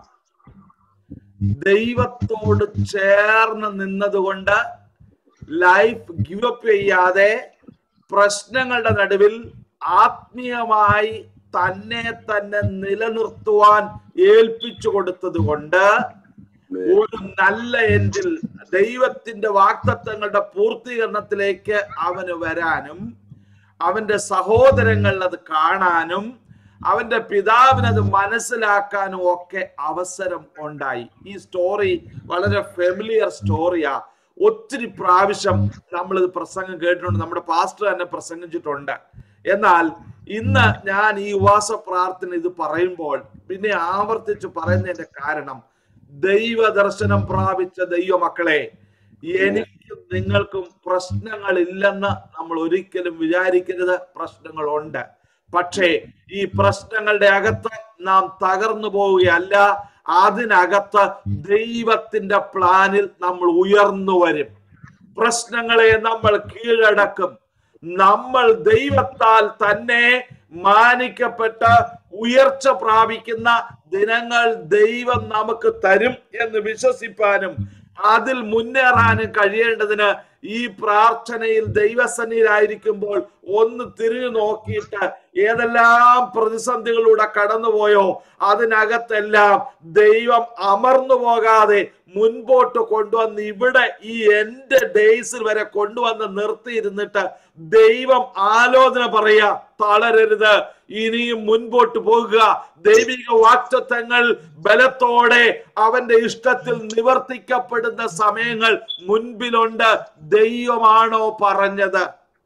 ദൈവത്തോട് ചേർന്ന് നിന്നതുകൊണ്ട് ലൈഫ് ഗിവ് അപ്പ് ചെയ്യാതെ പ്രശ്നങ്ങളുടെ നടുവിൽ ആത്മീയമായി തന്നെ തന്നെ നിലനിർത്തുവാൻ ഏൽപ്പിച്ചു കൊടുത്തത് കൊണ്ട് ഒരു നല്ല എൻഡിൽ ദൈവത്തിന്റെ വാക്തത്വങ്ങളുടെ പൂർത്തീകരണത്തിലേക്ക് അവന് വരാനും അവന്റെ സഹോദരങ്ങൾ അത് കാണാനും അവന്റെ പിതാവിന് അത് മനസ്സിലാക്കാനും ഒക്കെ അവസരം ഉണ്ടായി ഈ സ്റ്റോറി വളരെ ഫെമിലിയർ സ്റ്റോറിയാ ഒത്തിരി പ്രാവശ്യം നമ്മൾ ഇത് പ്രസംഗം കേട്ടിട്ടുണ്ട് നമ്മുടെ പാസ്റ്റർ തന്നെ പ്രസംഗിച്ചിട്ടുണ്ട് എന്നാൽ ഇന്ന് ഞാൻ ഈ ഉപവാസ പ്രാർത്ഥന ഇത് പറയുമ്പോൾ പിന്നെ ആവർത്തിച്ച് പറയുന്നതിന്റെ കാരണം ദൈവ ദർശനം പ്രാപിച്ച ദൈവമക്കളെ എനിക്കും നിങ്ങൾക്കും പ്രശ്നങ്ങളില്ലെന്ന് നമ്മൾ ഒരിക്കലും വിചാരിക്കരുത് പ്രശ്നങ്ങളുണ്ട് പക്ഷേ ഈ പ്രശ്നങ്ങളുടെ അകത്ത് നാം തകർന്നു പോവുകയല്ല അതിനകത്ത് ദൈവത്തിന്റെ പ്ലാനിൽ നമ്മൾ ഉയർന്നു വരും പ്രശ്നങ്ങളെ നമ്മൾ കീഴടക്കും നമ്മൾ ദൈവത്താൽ തന്നെ മാനിക്കപ്പെട്ട ഉയർച്ച പ്രാപിക്കുന്ന ദിനങ്ങൾ ദൈവം നമുക്ക് തരും എന്ന് വിശ്വസിപ്പാനും അതിൽ മുന്നേറാനും കഴിയേണ്ടതിന് ഈ പ്രാർത്ഥനയിൽ ദൈവസന്നിധിയിലായിരിക്കുമ്പോൾ ഒന്ന് തിരിഞ്ഞു നോക്കിയിട്ട് ഏതെല്ലാം പ്രതിസന്ധികളിലൂടെ കടന്നുപോയോ അതിനകത്തെല്ലാം ദൈവം അമർന്നു പോകാതെ മുൻപോട്ട് കൊണ്ടുവന്ന് ഇവിടെ ഈ എന്റെ ഡേയ്സിൽ വരെ കൊണ്ടുവന്ന് നിർത്തിയിരുന്നിട്ട് ദൈവം ആലോചന പറയാ തളരരുത് ഇനിയും മുൻപോട്ട് പോകുക ദൈവിക വാക്തത്വങ്ങൾ ബലത്തോടെ അവന്റെ ഇഷ്ടത്തിൽ നിവർത്തിക്കപ്പെടുന്ന സമയങ്ങൾ മുൻപിലുണ്ട് ദൈവമാണോ പറഞ്ഞത്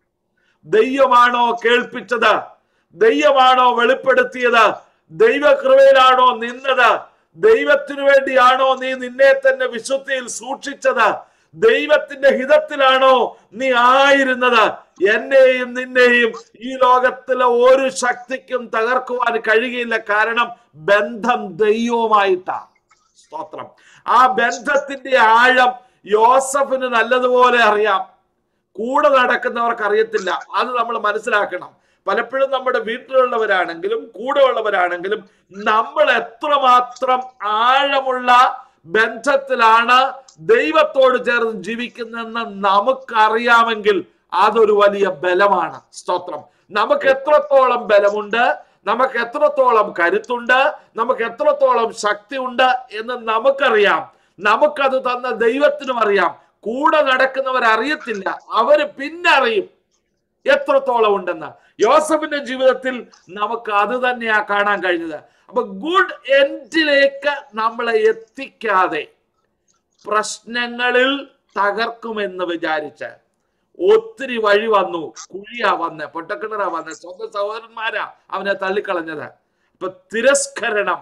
ദൈവമാണോ കേൾപ്പിച്ചത് ദൈവമാണോ വെളിപ്പെടുത്തിയത് ദൈവകൃപയിലാണോ നിന്നത് ദൈവത്തിനു വേണ്ടിയാണോ നീ നിന്നെ തന്നെ വിശുദ്ധിയിൽ സൂക്ഷിച്ചത് ദൈവത്തിന്റെ ഹിതത്തിലാണോ നീ ആയിരുന്നത് എന്നെയും നിന്നെയും ഈ ലോകത്തിലെ ഒരു ശക്തിക്കും തകർക്കുവാൻ കഴിയുകയില്ല കാരണം ബന്ധം ദൈവവുമായിട്ടാ സ്തോത്രം ആ ബന്ധത്തിന്റെ ആഴം യോസഫിന് നല്ലതുപോലെ അറിയാം കൂടെ നടക്കുന്നവർക്ക് അറിയത്തില്ല അത് നമ്മൾ മനസ്സിലാക്കണം പലപ്പോഴും നമ്മുടെ വീട്ടിലുള്ളവരാണെങ്കിലും കൂടെ ഉള്ളവരാണെങ്കിലും നമ്മൾ എത്രമാത്രം ആഴമുള്ള ബന്ധത്തിലാണ് ദൈവത്തോട് ചേർന്ന് ജീവിക്കുന്നതെന്ന് നമുക്കറിയാമെങ്കിൽ അതൊരു വലിയ ബലമാണ് സ്തോത്രം നമുക്ക് എത്രത്തോളം ബലമുണ്ട് നമുക്ക് എത്രത്തോളം കരുത്തുണ്ട് നമുക്ക് എത്രത്തോളം ശക്തിയുണ്ട് എന്ന് നമുക്കറിയാം നമുക്കത് തന്ന ദൈവത്തിനും അറിയാം കൂടെ നടക്കുന്നവർ അറിയത്തില്ല അവര് പിന്നെ അറിയും എത്രത്തോളം ഉണ്ടെന്ന് യോസഫിന്റെ ജീവിതത്തിൽ നമുക്ക് അത് തന്നെയാ കാണാൻ കഴിഞ്ഞത് അപ്പൊ ഗുഡ് എൻഡിലേക്ക് നമ്മളെ എത്തിക്കാതെ പ്രശ്നങ്ങളിൽ തകർക്കുമെന്ന് വിചാരിച്ച് ഒത്തിരി വഴി വന്നു കുഴിയാ വന്ന് പൊട്ടക്കിണറാ വന്ന് സ്വന്തം സഹോദരന്മാരാ അവനെ തള്ളിക്കളഞ്ഞത് അപ്പൊ തിരസ്കരണം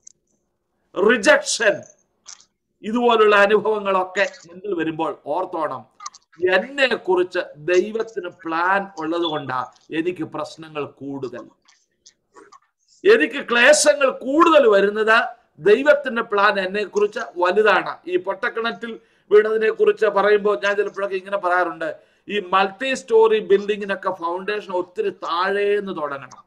റിജക്ഷൻ ഇതുപോലുള്ള അനുഭവങ്ങളൊക്കെ മുന്നിൽ വരുമ്പോൾ ഓർത്തോണം എന്നെ കുറിച്ച് ദൈവത്തിന് പ്ലാൻ ഉള്ളത് കൊണ്ടാ എനിക്ക് പ്രശ്നങ്ങൾ കൂടുതൽ എനിക്ക് ക്ലേശങ്ങൾ കൂടുതൽ വരുന്നത് ദൈവത്തിന്റെ പ്ലാൻ എന്നെ കുറിച്ച് വലുതാണ് ഈ പൊട്ടക്കിണറ്റിൽ വീണതിനെ കുറിച്ച് പറയുമ്പോൾ ഞാൻ ചിലപ്പോഴൊക്കെ ഇങ്ങനെ പറയാറുണ്ട് ഈ മൾട്ടി സ്റ്റോറി ബിൽഡിങ്ങിനൊക്കെ ഫൗണ്ടേഷൻ ഒത്തിരി താഴേന്ന് തുടങ്ങണം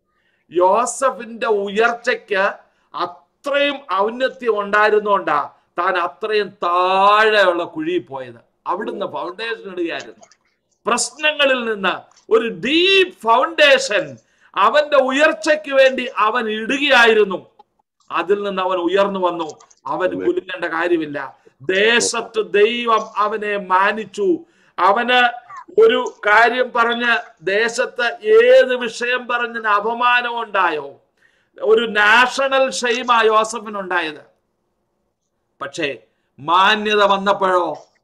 യോസഫിന്റെ ഉയർച്ചയ്ക്ക് അത്രയും ഔന്നത്യം ഉണ്ടായിരുന്നോണ്ടാ താൻ അത്രയും താഴെയുള്ള കുഴിയിൽ പോയത് അവിടുന്ന് ഫൗണ്ടേഷൻ ഇടുകയായിരുന്നു പ്രശ്നങ്ങളിൽ നിന്ന് ഒരു ഡീപ് ഫൗണ്ടേഷൻ അവന്റെ ഉയർച്ചയ്ക്ക് വേണ്ടി അവൻ ഇടുകയായിരുന്നു അതിൽ നിന്ന് അവൻ ഉയർന്നു വന്നു അവൻ കുലുങ്ങേണ്ട കാര്യമില്ല ദേശത്ത് ദൈവം അവനെ മാനിച്ചു അവന് ഒരു കാര്യം പറഞ്ഞ് ദേശത്ത് ഏത് വിഷയം പറഞ്ഞ് അപമാനം ഉണ്ടായോ ഒരു നാഷണൽ ഷെയ്മാ യോസഫിനുണ്ടായത് പക്ഷേ മാന്യത വന്നപ്പോഴോ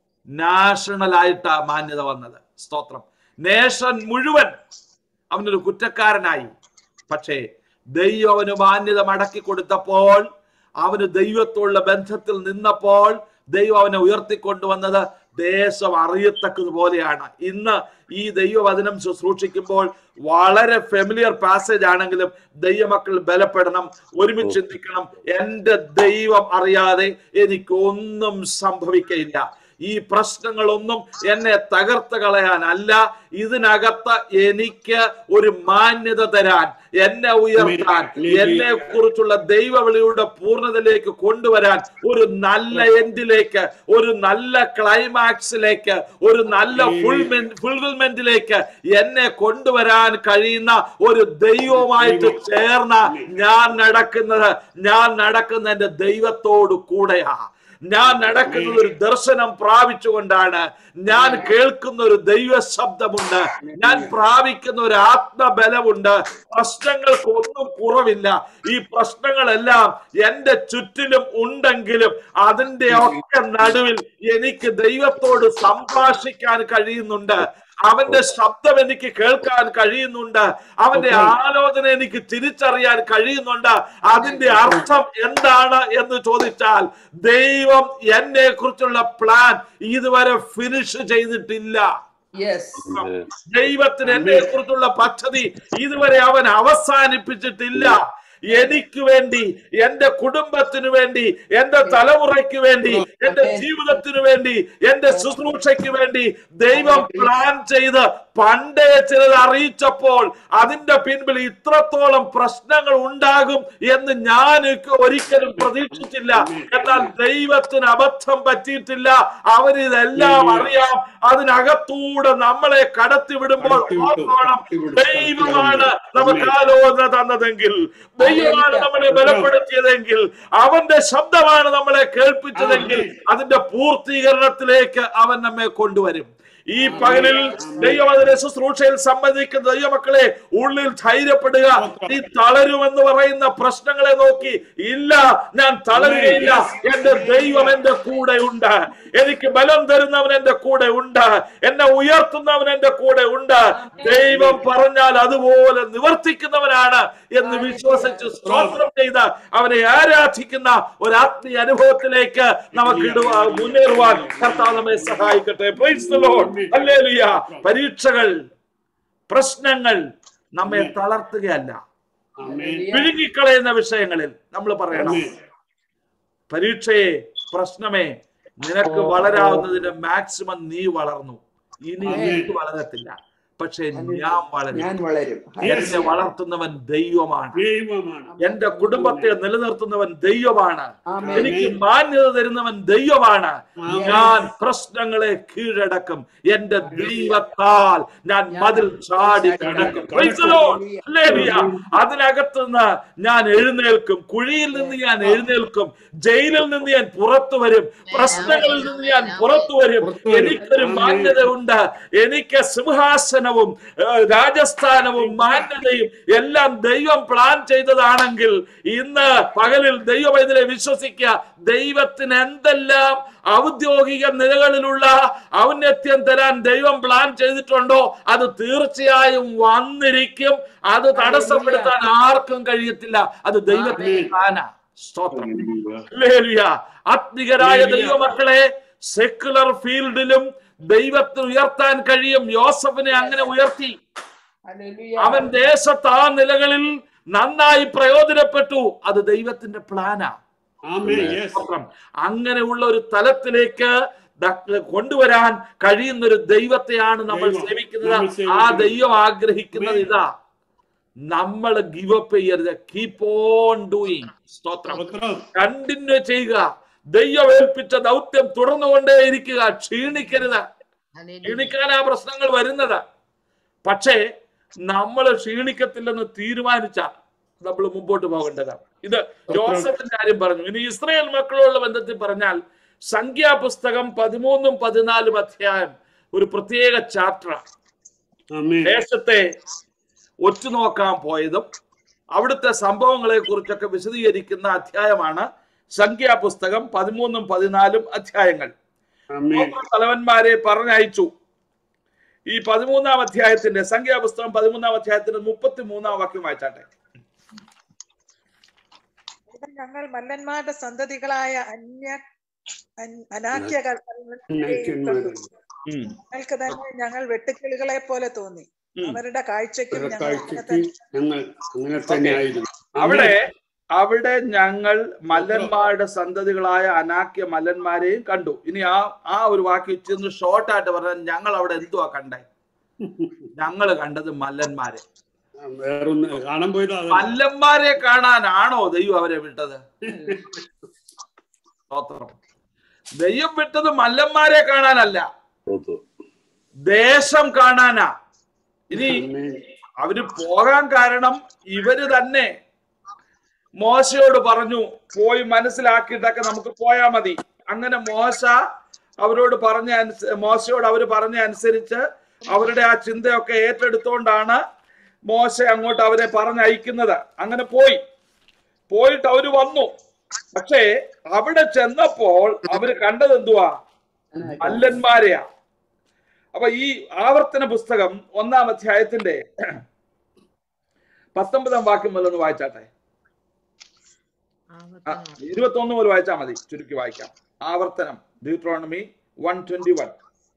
നാഷണൽ ആയിട്ടാ മാന്യത വന്നത് സ്തോത്രം നേഷൻ മുഴുവൻ അവനൊരു കുറ്റക്കാരനായി പക്ഷേ ദൈവം അവന് മാന്യത മടക്കി കൊടുത്തപ്പോൾ അവന് ദൈവത്തോടുള്ള ബന്ധത്തിൽ നിന്നപ്പോൾ ദൈവം അവനെ ഉയർത്തിക്കൊണ്ടുവന്നത് ദേശം അറിയത്തക്കതുപോലെയാണ് ഇന്ന് ഈ ദൈവവചനം ശുശ്രൂഷിക്കുമ്പോൾ വളരെ ഫെമിലിയർ പാസേജ് ആണെങ്കിലും ദൈവമക്കൾ ബലപ്പെടണം ഒരുമിച്ച് ചിന്തിക്കണം എന്റെ ദൈവം അറിയാതെ എനിക്കൊന്നും സംഭവിക്കയില്ല ഈ പ്രശ്നങ്ങളൊന്നും എന്നെ തകർത്ത് കളയാനല്ല ഇതിനകത്ത് എനിക്ക് ഒരു മാന്യത തരാൻ എന്നെ ഉയർത്താൻ എന്നെ കുറിച്ചുള്ള ദൈവവിളിയുടെ പൂർണ്ണതയിലേക്ക് കൊണ്ടുവരാൻ ഒരു നല്ല എൻഡിലേക്ക് ഒരു നല്ല ക്ലൈമാക്സിലേക്ക് ഒരു നല്ല ഫുൾഫിൽമെന്റിലേക്ക് എന്നെ കൊണ്ടുവരാൻ കഴിയുന്ന ഒരു ദൈവവുമായിട്ട് ചേർന്ന ഞാൻ നടക്കുന്നത് ഞാൻ നടക്കുന്ന എന്റെ ദൈവത്തോട് കൂടെയാ ഞാൻ നടക്കുന്നത് ഒരു ദർശനം പ്രാപിച്ചുകൊണ്ടാണ് ഞാൻ കേൾക്കുന്ന ഒരു ദൈവ ശബ്ദമുണ്ട് ഞാൻ പ്രാപിക്കുന്ന ഒരു ആത്മബലമുണ്ട് പ്രശ്നങ്ങൾക്ക് ഒന്നും കുറവില്ല ഈ പ്രശ്നങ്ങളെല്ലാം എന്റെ ചുറ്റിലും ഉണ്ടെങ്കിലും അതിന്റെ ഒക്കെ നടുവിൽ എനിക്ക് ദൈവത്തോട് സംഭാഷിക്കാൻ കഴിയുന്നുണ്ട് അവന്റെ ശബ്ദം എനിക്ക് കേൾക്കാൻ കഴിയുന്നുണ്ട് അവന്റെ ആലോചന എനിക്ക് തിരിച്ചറിയാൻ കഴിയുന്നുണ്ട് അതിന്റെ അർത്ഥം എന്താണ് എന്ന് ചോദിച്ചാൽ ദൈവം എന്നെ കുറിച്ചുള്ള പ്ലാൻ ഇതുവരെ ഫിനിഷ് ചെയ്തിട്ടില്ല Yes. ദൈവത്തിന് എന്നെ കുറിച്ചുള്ള പദ്ധതി ഇതുവരെ അവൻ അവസാനിപ്പിച്ചിട്ടില്ല എനിക്ക് വേണ്ടി എന്റെ കുടുംബത്തിന് വേണ്ടി എന്റെ തലമുറയ്ക്ക് വേണ്ടി എന്റെ ജീവിതത്തിന് വേണ്ടി എന്റെ ശുശ്രൂഷയ്ക്ക് വേണ്ടി ദൈവം പ്ലാൻ ചെയ്ത് പണ്ടേ ചിലർ അറിയിച്ചപ്പോൾ അതിന്റെ പിൻപിൽ ഇത്രത്തോളം പ്രശ്നങ്ങൾ ഉണ്ടാകും എന്ന് ഞാൻ ഒരിക്കലും പ്രതീക്ഷിച്ചില്ല എന്നാൽ ദൈവത്തിന് അബദ്ധം പറ്റിയിട്ടില്ല അവരിതെല്ലാം അറിയാം അതിനകത്തൂടെ നമ്മളെ കടത്തിവിടുമ്പോൾ ഓർത്തോണം ദൈവമാണ് നമുക്ക് ആലോചന തന്നതെങ്കിൽ ദൈവമാണ് നമ്മളെ ബലപ്പെടുത്തിയതെങ്കിൽ അവന്റെ ശബ്ദമാണ് നമ്മളെ കേൾപ്പിച്ചതെങ്കിൽ അതിന്റെ പൂർത്തീകരണത്തിലേക്ക് അവൻ നമ്മെ കൊണ്ടുവരും ഈ പകലിൽ ദൈവം അതിനെ ശുശ്രൂഷയിൽ സംബന്ധിക്കുന്ന ദൈവമക്കളെ ഉള്ളിൽ ധൈര്യപ്പെടുക നീ തളരുമെന്ന് പറയുന്ന പ്രശ്നങ്ങളെ നോക്കി ഇല്ല ഞാൻ തളരുകയില്ല എന്റെ ദൈവം എന്റെ കൂടെ ഉണ്ട് എനിക്ക് ബലം തരുന്നവൻ എന്റെ കൂടെ ഉണ്ട് എന്നെ ഉയർത്തുന്നവൻ എന്റെ കൂടെ ഉണ്ട് ദൈവം പറഞ്ഞാൽ അതുപോലെ നിവർത്തിക്കുന്നവനാണ് എന്ന് വിശ്വസിച്ച് സ്തോത്രം ചെയ്ത് അവനെ ആരാധിക്കുന്ന ഒരു ആത്മീയ അനുഭവത്തിലേക്ക് നമുക്ക് ഇടുവാ മുന്നേറുവാൻ കർത്താവ് നമ്മെ സഹായിക്കട്ടെ Praise the Lord. Hallelujah. പരീക്ഷകൾ പ്രശ്നങ്ങൾ നമ്മെ തളർത്തുകയല്ല ആമേൻ വിഴുങ്ങിക്കളയുന്ന വിഷയങ്ങളിൽ നമ്മൾ പറയണം ആമേൻ പരീക്ഷയെ പ്രശ്നമേ നിനക്ക് വളരാവുന്നതിന് മാക്സിമം നീ വളർന്നു ഇനി നീ വളരത്തില്ല പക്ഷെ ഞാൻ വളരും ഞാൻ വളരും എന്നെ വളർത്തുന്നവൻ ദൈവമാണ് ദൈവമാണ് എന്റെ കുടുംബത്തെ നിലനിർത്തുന്നവൻ ദൈവമാണ് ആമേൻ. എനിക്ക് മാന്യത തരുന്നവൻ ദൈവമാണ് ഞാൻ പ്രശ്നങ്ങളെ കീഴടക്കും എന്റെ ദൈവത്താൽ ഞാൻ മതിൽ ചാടി കടക്കും Praise the Lord. Hallelujah. അതിനകത്തുനിന്ന് ഞാൻ എഴുന്നേൽക്കും കുഴിയിൽ നിന്ന് ഞാൻ എഴുന്നേൽക്കും ജയിലിൽ നിന്ന് ഞാൻ പുറത്തു വരും പ്രശ്നങ്ങളിൽ നിന്ന് ഞാൻ പുറത്തു വരും പുറത്തു വരും. എനിക്കൊരു ആമേൻ. മാന്യതയുണ്ട് എനിക്ക് സിംഹാസനവും ഏഹ്, രാജസ്ഥാനവും മാന്യതയും എല്ലാം ദൈവം പ്ലാൻ ചെയ്തതാണെങ്കിൽ ഇന്ന് പകലിൽ ദൈവം ഇതിനെ വിശ്വസിക്കുക ദൈവത്തിന് എന്തെല്ലാം ഔദ്യോഗിക നിലകളിലുള്ള ഔന്നത്യം തരാൻ ദൈവം പ്ലാൻ ചെയ്തിട്ടുണ്ടോ അത് തീർച്ചയായും വന്നിരിക്കും അത് തടസ്സപ്പെടുത്താൻ ആർക്കും കഴിയത്തില്ല അത് ദൈവത്തിന്റെ പ്ലാനാ സ്തോത്രം ഹല്ലേലൂയ. ആത്മികരായ ദൈവമക്കളെ സെക്കുലർ ഫീൽഡിലും ദൈവത്തിന് ഉയർത്താൻ കഴിയും യോസഫിനെ അങ്ങനെ ഉയർത്തി അവൻ ദേശത്ത് ആ നിലകളിൽ നന്നായി പ്രയോജനപ്പെട്ടു അത് ദൈവത്തിന്റെ പ്ലാനാ ആമേൻ യെസ് സ്തോത്രം. അങ്ങനെയുള്ള ഒരു തലത്തിലേക്ക് ദ- കൊണ്ടുവരാൻ കഴിയുന്ന ഒരു ദൈവത്തെയാണ് നമ്മൾ ദൈവം. സേവിക്കുന്നത് നമ്മൾ ആ സേവിക്കുന്നത്. ദൈവം ആഗ്രഹിക്കുന്നത് ഇതാ നമ്മൾ ഗിവ് അപ്പ് ചെയ്യരുത് കീപ് ഓൺ ഡൂയിങ് സ്തോത്രം സ്തോത്രം കണ്ടിന്യൂ ചെയ്യുക ദൈവം ഏൽപ്പിച്ച ദൗത്യം തുടർന്നുകൊണ്ടേ ഇരിക്കുക ക്ഷീണിക്കരുത് ക്ഷീണിക്കാനാ പ്രശ്നങ്ങൾ വരുന്നത് പക്ഷേ നമ്മൾ ക്ഷീണിക്കത്തില്ലെന്ന് തീരുമാനിച്ച നമ്മൾ മുമ്പോട്ട് പോകേണ്ടതാണ് ഇത് ജോസഫിന്റെ കാര്യം പറഞ്ഞു ഇനി ഇസ്രായേൽ മക്കളുള്ള ബന്ധത്തിൽ പറഞ്ഞാൽ സംഖ്യാപുസ്തകം പതിമൂന്നും പതിനാലും അധ്യായം ഒരു പ്രത്യേക ചാപ്റ്ററാണ് ആമേൻ ദേശത്തെ ഒറ്റുനോക്കാൻ പോയതും അവിടുത്തെ സംഭവങ്ങളെ കുറിച്ചൊക്കെ വിശദീകരിക്കുന്ന അധ്യായമാണ് സംഖ്യാപുസ്തകം പതിമൂന്നും പതിനാലും അധ്യായങ്ങൾ ആമേൻ ഗോത്ര തലവന്മാരെ പറഞ്ഞയച്ചു ഈ പതിമൂന്നാം അധ്യായത്തിന്റെ സംഖ്യാപുസ്തകം പതിമൂന്നാം അധ്യായത്തിന്റെ മുപ്പത്തി മൂന്നാം വാക്യം വായിച്ചാട്ടെ ഇത് ഞങ്ങൾ മല്ലന്മാരുടെ സന്തതികളായ അന്യ അൻ- അനാക്യ അനാക്യന്മാരെ. ഉം, ഞങ്ങൾക്ക് തന്നെ ഞങ്ങൾ വെട്ടുക്കിളികളെ പോലെ തോന്നി ഉം. അവരുടെ കാഴ്ചയ്ക്കും അവരുടെ ഞങ്ങൾ അങ്ങനെ കാഴ്ചക്ക് തന്നെ ഞങ്ങൾ അങ്ങനെ തന്നെ ആയിരുന്നു അവിടെ അവിടെ ഞങ്ങൾ മല്ലന്മാരുടെ സന്തതികളായ അനാക്യ മല്ലന്മാരെയും കണ്ടു ഇനി ആ ആ ഒരു വാക്ക് ഇച്ചിന്ന് ഷോർട്ട് ആയിട്ട് പറഞ്ഞാൽ ഞങ്ങൾ അവിടെ എന്തുവാ കണ്ടേ ഞങ്ങൾ കണ്ടത് മല്ലന്മാരെ വേറൊന്ന് കാണാൻ പോയത് അതല്ല. മല്ലന്മാരെ കാണാനാണോ ദൈവം അവരെ വിട്ടത് സ്തോത്രം ദൈവം വിട്ടത് മല്ലന്മാരെ കാണാനല്ല ദേശം കാണാനാ ഇനി ആമേൻ. അവര് പോകാൻ കാരണം ഇവര് തന്നെ മോശയോട് പറഞ്ഞു പോയി മനസ്സിലാക്കിയിട്ടൊക്കെ നമുക്ക് പോയാ മതി അങ്ങനെ മോശ അവരോട് പറഞ്ഞ അനുസ- മോശയോട് അവര് പറഞ്ഞ അനുസരിച്ച് അവരുടെ ആ ചിന്തയൊക്കെ ഏറ്റെടുത്തോണ്ടാണ് മോശ അങ്ങോട്ട് അവരെ പറഞ്ഞയക്കുന്നത് അങ്ങനെ പോയി പോയിട്ട് അവര് വന്നു പക്ഷേ അവിടെ ചെന്നപ്പോൾ അവര് കണ്ടത് എന്തുവാ മല്ലന്മാരെയാ അപ്പൊ ഈ ആവർത്തന പുസ്തകം ഒന്നാം അധ്യായത്തിന്റെ പത്തൊമ്പതാം വാക്യം മുതൽ ഒന്ന് വായിച്ചാട്ടെ ഇരുപത്തി ഒന്ന് മുതൽ വായിച്ചാൽ മതി ചുരുക്കി വായിക്കാം ആവർത്തനം ഡ്യൂട്രോണമി വൺ ട്വന്റി വൺ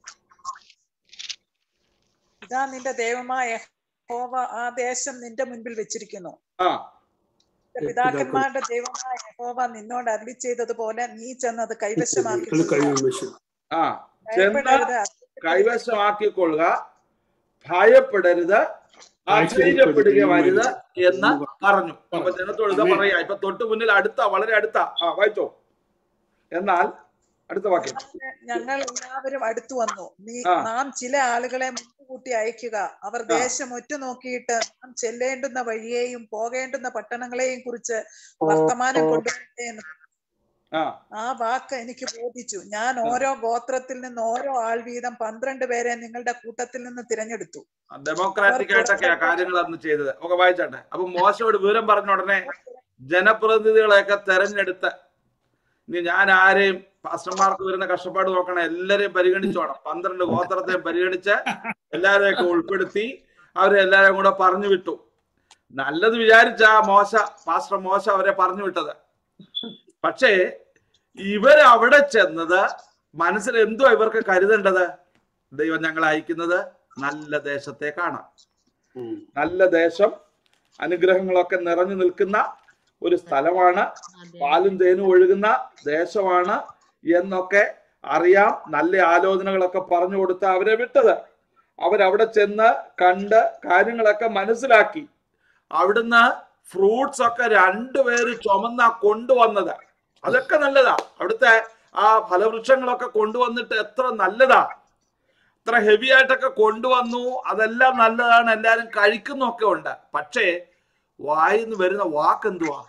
ഇതാ നിന്റെ ദൈവമായ യഹോവ ആ ദേശം നിന്റെ മുൻപിൽ വെച്ചിരിക്കുന്നു ആ നിന്റെ പിതാക്കന്മാരുടെ ദൈവമായ യഹോവ നിന്നോട് അരുളി ചെയ്തതുപോലെ നീ ചെന്നത് കൈവശമാക്കി അത് കഴിയും പക്ഷെ ആ ചെന്ന് ഭയപ്പെടരുത് കൈവശമാക്കിക്കൊള്ളുക ഭയപ്പെടരുത് ആശ്ചര്യപ്പെടുക വരുത് എന്ന് പറഞ്ഞു അപ്പൊ ജനത്തോട് ഇത് പറയാ ഇപ്പൊ തൊട്ട് മുന്നിൽ അടുത്ത വളരെ അടുത്ത ആ വായിച്ചോ എന്നാൽ അടുത്ത വാക്യം ഞങ്ങൾ എല്ലാവരും അടുത്തു വന്നു നീ ആ. നാം ചില ആളുകളെ മുൻകൂട്ടി അയക്കുക അവർ ആ. ദേശം ഒറ്റുനോക്കിയിട്ട് നാം ചെല്ലേണ്ടുന്ന വഴിയെയും പോകേണ്ടുന്ന പട്ടണങ്ങളെയും കുറിച്ച് വർത്തമാനം കൊണ്ടുവരട്ടെ എന്ന് പറഞ്ഞു. ആ ആ വാക്ക് എനിക്ക് ബോധിച്ചു ഞാൻ ഓരോ ഗോത്രത്തിൽ നിന്ന് ഓരോ ആൾ വീതം പന്ത്രണ്ട് പേരെ നിങ്ങളുടെ കൂട്ടത്തിൽ നിന്ന് തിരഞ്ഞെടുത്തു ഡെമോക്രാറ്റിക് ആയിട്ടൊക്കെയാ കാര്യങ്ങൾ അന്ന് ചെയ്തത് ഒക്കെ വായിച്ചാട്ടെ അപ്പൊ മോശയോട് വിവരം പറഞ്ഞ ഉടനെ ജനപ്രതിനിധികളെയൊക്കെ തെരഞ്ഞെടുത്ത് ഇനി ഞാൻ ആരെയും പാസ്റ്റർമാർക്ക് വരുന്ന കഷ്ടപ്പാട് നോക്കണം എല്ലാരെയും പരിഗണിച്ചോണം പന്ത്രണ്ട് ഗോത്രത്തെയും പരിഗണിച്ച് എല്ലാരെയൊക്കെ ഉൾപ്പെടുത്തി അവരെ എല്ലാരെയും കൂടെ പറഞ്ഞു വിട്ടു നല്ലത് വിചാരിച്ച മോശ പാസ്റ്റർ മോശ അവരെ പറഞ്ഞു വിട്ടത് പക്ഷേ ഇവര് അവിടെ ചെന്നത് മനസ്സിൽ എന്തുവാ ഇവർക്ക് കരുതേണ്ടത് ദൈവം ഞങ്ങളെ അയക്കുന്നത് നല്ല ദേശത്തേക്കാണ് ഉം. നല്ല ദേശം അനുഗ്രഹങ്ങളൊക്കെ നിറഞ്ഞു നിൽക്കുന്ന ഒരു സ്ഥലമാണ് പാലും തേനും ഒഴുകുന്ന ദേശമാണ് എന്നൊക്കെ അറിയാം നല്ല ആലോചനകളൊക്കെ പറഞ്ഞു കൊടുത്ത അവരെ വിട്ടത് അവരവിടെ ചെന്ന് കണ്ട് കാര്യങ്ങളൊക്കെ മനസ്സിലാക്കി അവിടുന്ന് ഫ്രൂട്ട്സ് ഒക്കെ രണ്ടുപേര് ചുമന്ന കൊണ്ടുവന്നത് അതൊക്കെ നല്ലതാ അവിടുത്തെ ആ ഫലവൃക്ഷങ്ങളൊക്കെ കൊണ്ടുവന്നിട്ട് എത്ര നല്ലതാ ഇത്ര ഹെവി ആയിട്ടൊക്കെ കൊണ്ടുവന്നു അതെല്ലാം നല്ലതാണ് എല്ലാരും കഴിക്കുന്നൊക്കെ ഉണ്ട് പക്ഷേ വായിന്ന് വരുന്ന വാക്ക് എന്തുവാ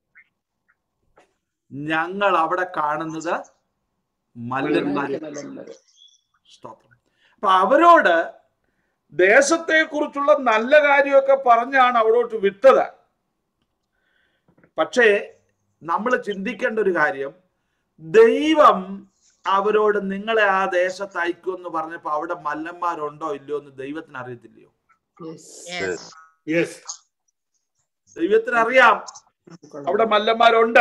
ഞങ്ങൾ അവിടെ കാണുന്നത് മല്ലന്മാരെ സ്തോത്രം അപ്പൊ അവരോട് ദേശത്തെ കുറിച്ചുള്ള നല്ല കാര്യമൊക്കെ പറഞ്ഞാണ് അവിടോട്ട് വിട്ടത് പക്ഷേ നമ്മൾ ചിന്തിക്കേണ്ട ഒരു കാര്യം ദൈവം അവരോട് നിങ്ങളെ ആ ദേശത്ത് അയക്കുമെന്ന് പറഞ്ഞപ്പോ അവിടെ മല്ലന്മാരുണ്ടോ ഇല്ലയോ എന്ന് ദൈവത്തിന് അറിയത്തില്ലയോ യെസ് ദൈവത്തിന് അറിയാം അവിടെ മല്ലന്മാരുണ്ട്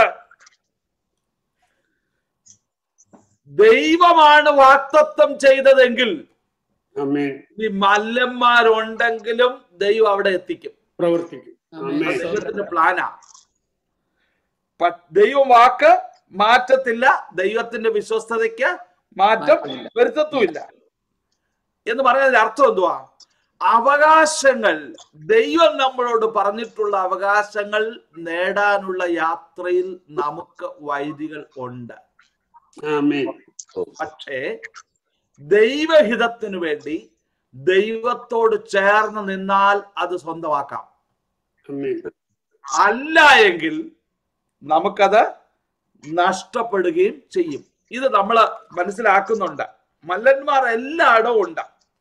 ദൈവമാണ് വാക്തത്വം ചെയ്തതെങ്കിൽ അമ്മേൻ ഈ മല്ലന്മാരുണ്ടെങ്കിലും ദൈവം അവിടെ എത്തിക്കും പ്രവർത്തിക്കും അമ്മേൻ അത് ദൈവത്തിന്റെ പ്ലാനാ പ- ദൈവം വാക്ക് മാറ്റത്തില്ല ദൈവത്തിന്റെ വിശ്വസ്തതയ്ക്ക് മാറ്റം വരുത്തത്തുമില്ല എന്ന് പറയുന്നതിന്റെ അർത്ഥം എന്തുവാ അവകാശങ്ങൾ ദൈവം നമ്മളോട് പറഞ്ഞിട്ടുള്ള അവകാശങ്ങൾ നേടാനുള്ള യാത്രയിൽ നമുക്ക് വൈദികൾ ഉണ്ട് ആമേൻ പക്ഷേ ദൈവഹിതത്തിനു വേണ്ടി ദൈവത്തോട് ചേർന്ന് നിന്നാൽ അത് സ്വന്തമാക്കാം അമ്മേൻ അല്ല എങ്കിൽ നമുക്കത് നഷ്ടപ്പെടുകയും ചെയ്യും ഇത് നമ്മൾ മനസ്സിലാക്കുന്നുണ്ട് മല്ലന്മാർ എല്ലായിടവും ഉണ്ട്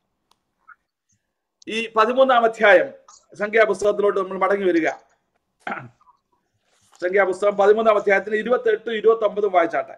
ഈ പതിമൂന്നാം അധ്യായം സംഖ്യാപുസ്തകത്തിലോട്ട് നമ്മൾ മടങ്ങി വരിക സംഖ്യാപുസ്തകം പതിമൂന്നാം അധ്യായത്തിന് ഇരുപത്തി എട്ട് ഇരുപത്തി ഒമ്പതും വായിച്ചാട്ടെ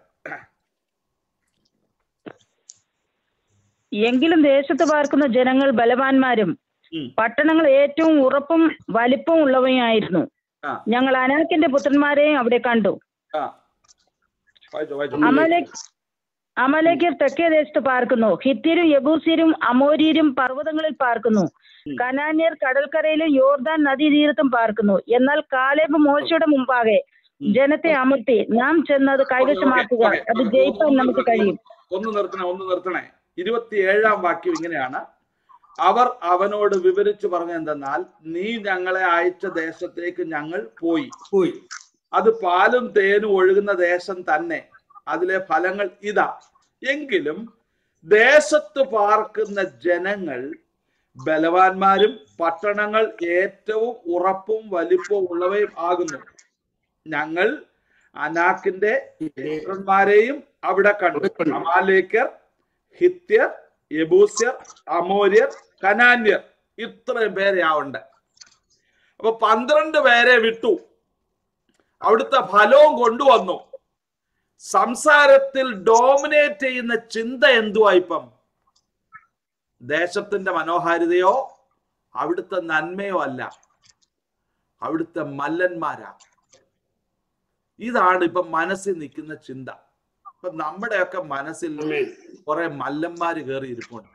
എങ്കിലും ദേശത്ത് പാർക്കുന്ന ജനങ്ങൾ ബലവാന്മാരും ഉം. പട്ടണങ്ങൾ ഏറ്റവും ഉറപ്പും വലിപ്പവും ഉള്ളവയായിരുന്നു ആ. ഞങ്ങൾ അനാക്കിന്റെ പുത്രന്മാരെയും അവിടെ കണ്ടു ആ വായിച്ചോ വായിച്ചോ അമലേക് അമലേക്കർ തെക്കേ ദേശത്ത് പാർക്കുന്നു ഹിത്യരും യബൂസ്യരും അമോര്യരും പർവ്വതങ്ങളിൽ പാർക്കുന്നു ഉം. കനാന്യർ കടൽക്കരയിലും യോർദാൻ നദീതീരത്തും പാർക്കുന്നു എന്നാൽ കാലേബ് മോശയുടെ മുമ്പാകെ ഉം. ജനത്തെ അമർത്തി നാം ചെന്നത് കൈവശമാക്കുക ഓക്കേ, അത് ഓക്കേ. ജയിപ്പാൻ നമുക്ക് കഴിയും ഒന്ന് നിർത്തണേ ഒന്ന് നിർത്തണേ ഇരുപത്തിയേഴാം വാക്യം ഇങ്ങനെയാണ് അവർ അവനോട് വിവരിച്ചു പറഞ്ഞ എന്തെന്നാൽ നീ ഞങ്ങളെ അയച്ച ദേശത്തേക്ക് ഞങ്ങൾ പോയി പോയി അത് പാലും തേനും ഒഴുകുന്ന ദേശം തന്നെ അതിലെ ഫലങ്ങൾ ഇതാ എങ്കിലും ദേശത്ത് പാർക്കുന്ന ജനങ്ങൾ ബലവാന്മാരും പട്ടണങ്ങൾ ഏറ്റവും ഉറപ്പും വലിപ്പവും ഉള്ളവയും ആകുന്നു ഞങ്ങൾ അനാക്കിന്റെ പുത്രന്മാരെയും അവിടെ കണ്ടു അമാലേക്കർ ഹിത്യർ യബൂസ്യർ അമോര്യർ കനാന്യർ ഇത്രയും പേരെ ആ ഉണ്ട് അപ്പൊ പന്ത്രണ്ട് പേരെ വിട്ടു അവിടുത്തെ ഫലവും കൊണ്ടുവന്നു സംസാരത്തിൽ ഡോമിനേറ്റ് ചെയ്യുന്ന ചിന്ത എന്തുവാ ഇപ്പം ദേശത്തിന്റെ മനോഹാരിതയോ അവിടുത്തെ നന്മയോ അല്ല അവിടുത്തെ മല്ലന്മാരാ ഇതാണ് ഇപ്പം മനസ്സിൽ നിൽക്കുന്ന ചിന്ത ഇപ്പൊ നമ്മുടെയൊക്കെ മനസ്സിൽ അമ്മേൻ കുറെ മല്ലന്മാര് കയറി ഇരിപ്പുണ്ട്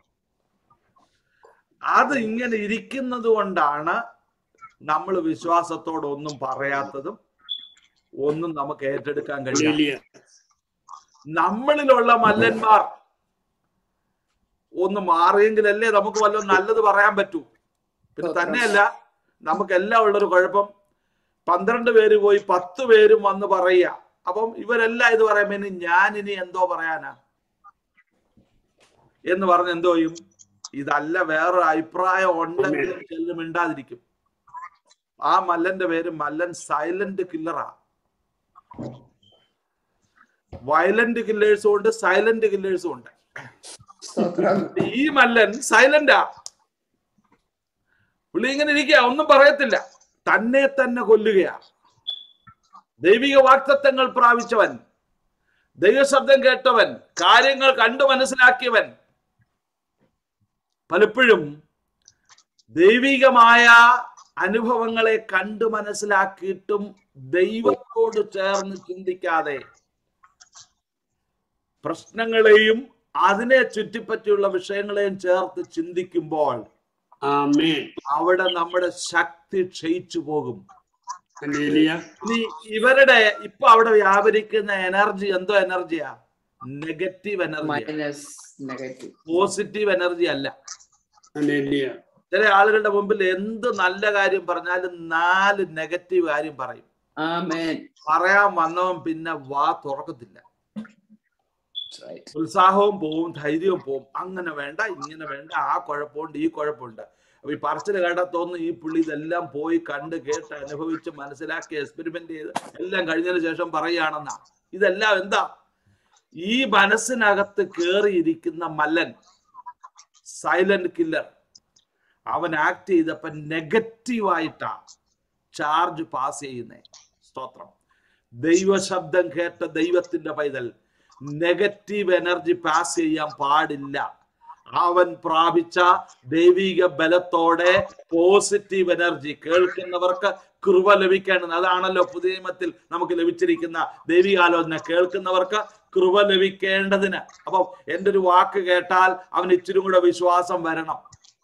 അത് ഇങ്ങനെ ഇരിക്കുന്നത് കൊണ്ടാണ് നമ്മൾ വിശ്വാസത്തോട് ഒന്നും പറയാത്തതും ഒന്നും നമുക്ക് ഏറ്റെടുക്കാൻ കഴിയില്ല ഹല്ലേലൂയ നമ്മളിലുള്ള മല്ലന്മാർ ഒന്ന് മാറിയെങ്കിലല്ലേ നമുക്ക് വല്ലതും നല്ലത് പറയാൻ പറ്റൂ പിന്നെ തന്നെയല്ല നമുക്ക് എല്ലാം ഉള്ളൊരു കുഴപ്പം പന്ത്രണ്ട് പേര് പോയി പത്ത് പേരും വന്ന് പറയുക അപ്പം ഇവരെല്ലാം ഇത് പറയുമ്പോ ഇനി ഞാൻ ഇനി എന്തോ പറയാനാ എന്ന് പറഞ്ഞ് എന്തോ ചെയ്യും ഇതല്ല വേറൊരു അഭിപ്രായം ഉണ്ടെങ്കിലും ചെല്ലും മിണ്ടാതിരിക്കും ആ മല്ലന്റെ പേര് മല്ലൻ സൈലന്റ് കില്ലറാ വയലന്റ് കില്ലേഴ്സും ഉണ്ട് സൈലന്റ് കില്ലേഴ്സും ഉണ്ട് സ്തോത്രം ഈ മല്ലൻ സൈലന്റാ പുള്ളി ഇങ്ങനെ ഇരിക്കുക ഒന്നും പറയത്തില്ല തന്നെ തന്നെ കൊല്ലുകയാ ദൈവിക വാക്തത്വങ്ങൾ പ്രാപിച്ചവൻ ദൈവശബ്ദം കേട്ടവൻ കാര്യങ്ങൾ കണ്ടു മനസ്സിലാക്കിയവൻ പലപ്പോഴും ദൈവികമായ അനുഭവങ്ങളെ കണ്ടു മനസ്സിലാക്കിയിട്ടും ദൈവത്തോട് ചേർന്ന് ചിന്തിക്കാതെ പ്രശ്നങ്ങളെയും അതിനെ ചുറ്റിപ്പറ്റിയുള്ള വിഷയങ്ങളെയും ചേർത്ത് ചിന്തിക്കുമ്പോൾ ആമേൻ അവിടെ നമ്മുടെ ശക്തി ക്ഷയിച്ചു പോകും ഹല്ലേലൂയ ഇനി ഇവരുടെ ഇപ്പൊ അവിടെ വ്യാപരിക്കുന്ന എനർജി എന്തോ എനർജിയാ negative energy minus negative positive energy അല്ല ഹല്ലേലൂയ ചില ആളുകളുടെ മുമ്പിൽ എന്ത് നല്ല കാര്യം പറഞ്ഞാലും നാല് നെഗറ്റീവ് കാര്യം പറയും ആമേൻ പറയാൻ വന്നവൻ പിന്നെ വാ തുറക്കത്തില്ല റൈറ്റ് ഉത്സാഹവും പോവും ധൈര്യവും പോവും അങ്ങനെ വേണ്ട ഇങ്ങനെ വേണ്ട ആ കുഴപ്പമുണ്ട് ഈ കുഴപ്പമുണ്ട് അപ്പൊ ഈ പറച്ചിൽ കേട്ടാ തോന്നുന്നു ഈ പുള്ളി ഇതെല്ലാം പോയി കണ്ട് കേട്ട് അനുഭവിച്ച് മനസ്സിലാക്കി എക്സ്പെരിമെന്റ് ചെയ്ത് എല്ലാം കഴിഞ്ഞതിന് ശേഷം പറയുകയാണെന്നാ ഇതെല്ലാം എന്താ ഈ മനസ്സിനകത്ത് കേറിയിരിക്കുന്ന മല്ലൻ സൈലന്റ് കില്ലർ അവൻ ആക്ട് ചെയ്തപ്പോ നെഗറ്റീവായിട്ടാ ചാർജ് പാസ് ചെയ്യുന്നേ സ്തോത്രം ദൈവശബ്ദം കേട്ട ദൈവത്തിന്റെ പൈതൽ നെഗറ്റീവ് എനർജി പാസ് ചെയ്യാൻ പാടില്ല അവൻ പ്രാപിച്ച ദൈവിക ബലത്തോടെ പോസിറ്റീവ് എനർജി കേൾക്കുന്നവർക്ക് കൃപ ലഭിക്കേണ്ടത് അതാണല്ലോ പുതിയ നിയമത്തിൽ നമുക്ക് ലഭിച്ചിരിക്കുന്ന ദൈവികാലോചന കേൾക്കുന്നവർക്ക് കൃപ ലഭിക്കേണ്ടതിന് അപ്പം എൻ്റെ ഒരു വാക്ക് കേട്ടാൽ അവൻ ഇച്ചിരി കൂടെ വിശ്വാസം വരണം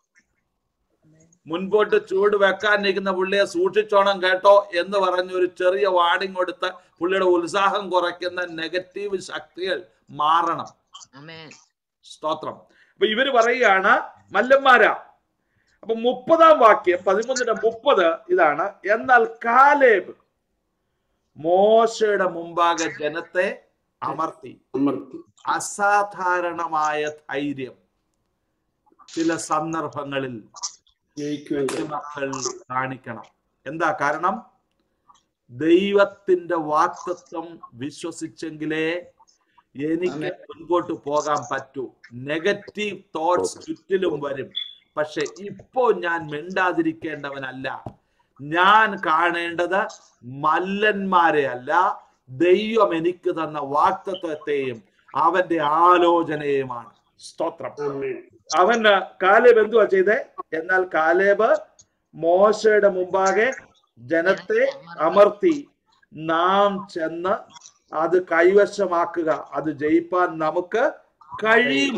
മുൻപോട്ട് ചൂട് വെക്കാൻ നിൽക്കുന്ന പുള്ളിയെ സൂക്ഷിച്ചോണം കേട്ടോ എന്ന് പറഞ്ഞ് ഒരു ചെറിയ വാണിംഗ് കൊടുത്ത് പുള്ളിയുടെ ഉത്സാഹം കുറയ്ക്കുന്ന നെഗറ്റീവ് ശക്തികൾ മാറണം Amen. സ്തോത്രം അപ്പൊ ഇവര് പറയുകയാണ് മല്ലന്മാരാ അപ്പൊ മുപ്പതാം വാക്യം പതിമൂന്നിന്റെ മുപ്പത് ഇതാണ് എന്നാൽ കാലേബ് മോശയുടെ മുമ്പാകെ ജനത്തെ അമർത്തി അമർത്തി അസാധാരണമായ ധൈര്യം ചില സന്ദർഭങ്ങളിൽ ജയിക്കുവാൻ കഴിയും. മക്കൾ കാണിക്കണം എന്താ കാരണം ദൈവത്തിന്റെ വാക്തത്വം വിശ്വസിച്ചെങ്കിലേ എനിക്ക് മുൻപോട്ട് പോകാൻ പറ്റൂ നെഗറ്റീവ് തോട്ട്സ് ചുറ്റിലും വരും പക്ഷെ ഇപ്പോ ഞാൻ മിണ്ടാതിരിക്കേണ്ടവനല്ല ഞാൻ കാണേണ്ടത് മല്ലന്മാരെ അല്ല ദൈവം എനിക്ക് തന്ന വാക്തത്വത്തെയും അവന്റെ ആലോചനയുമാണ് സ്തോത്രം ആമേൻ അവന് കാലേബ് എന്തുവാ ചെയ്തേ എന്നാൽ കാലേബ് മോശയുടെ മുമ്പാകെ ജനത്തെ അമർത്തി നാം ചെന്ന് അത് കൈവശമാക്കുക അത് ജയിപ്പാൻ നമുക്ക് കഴിയും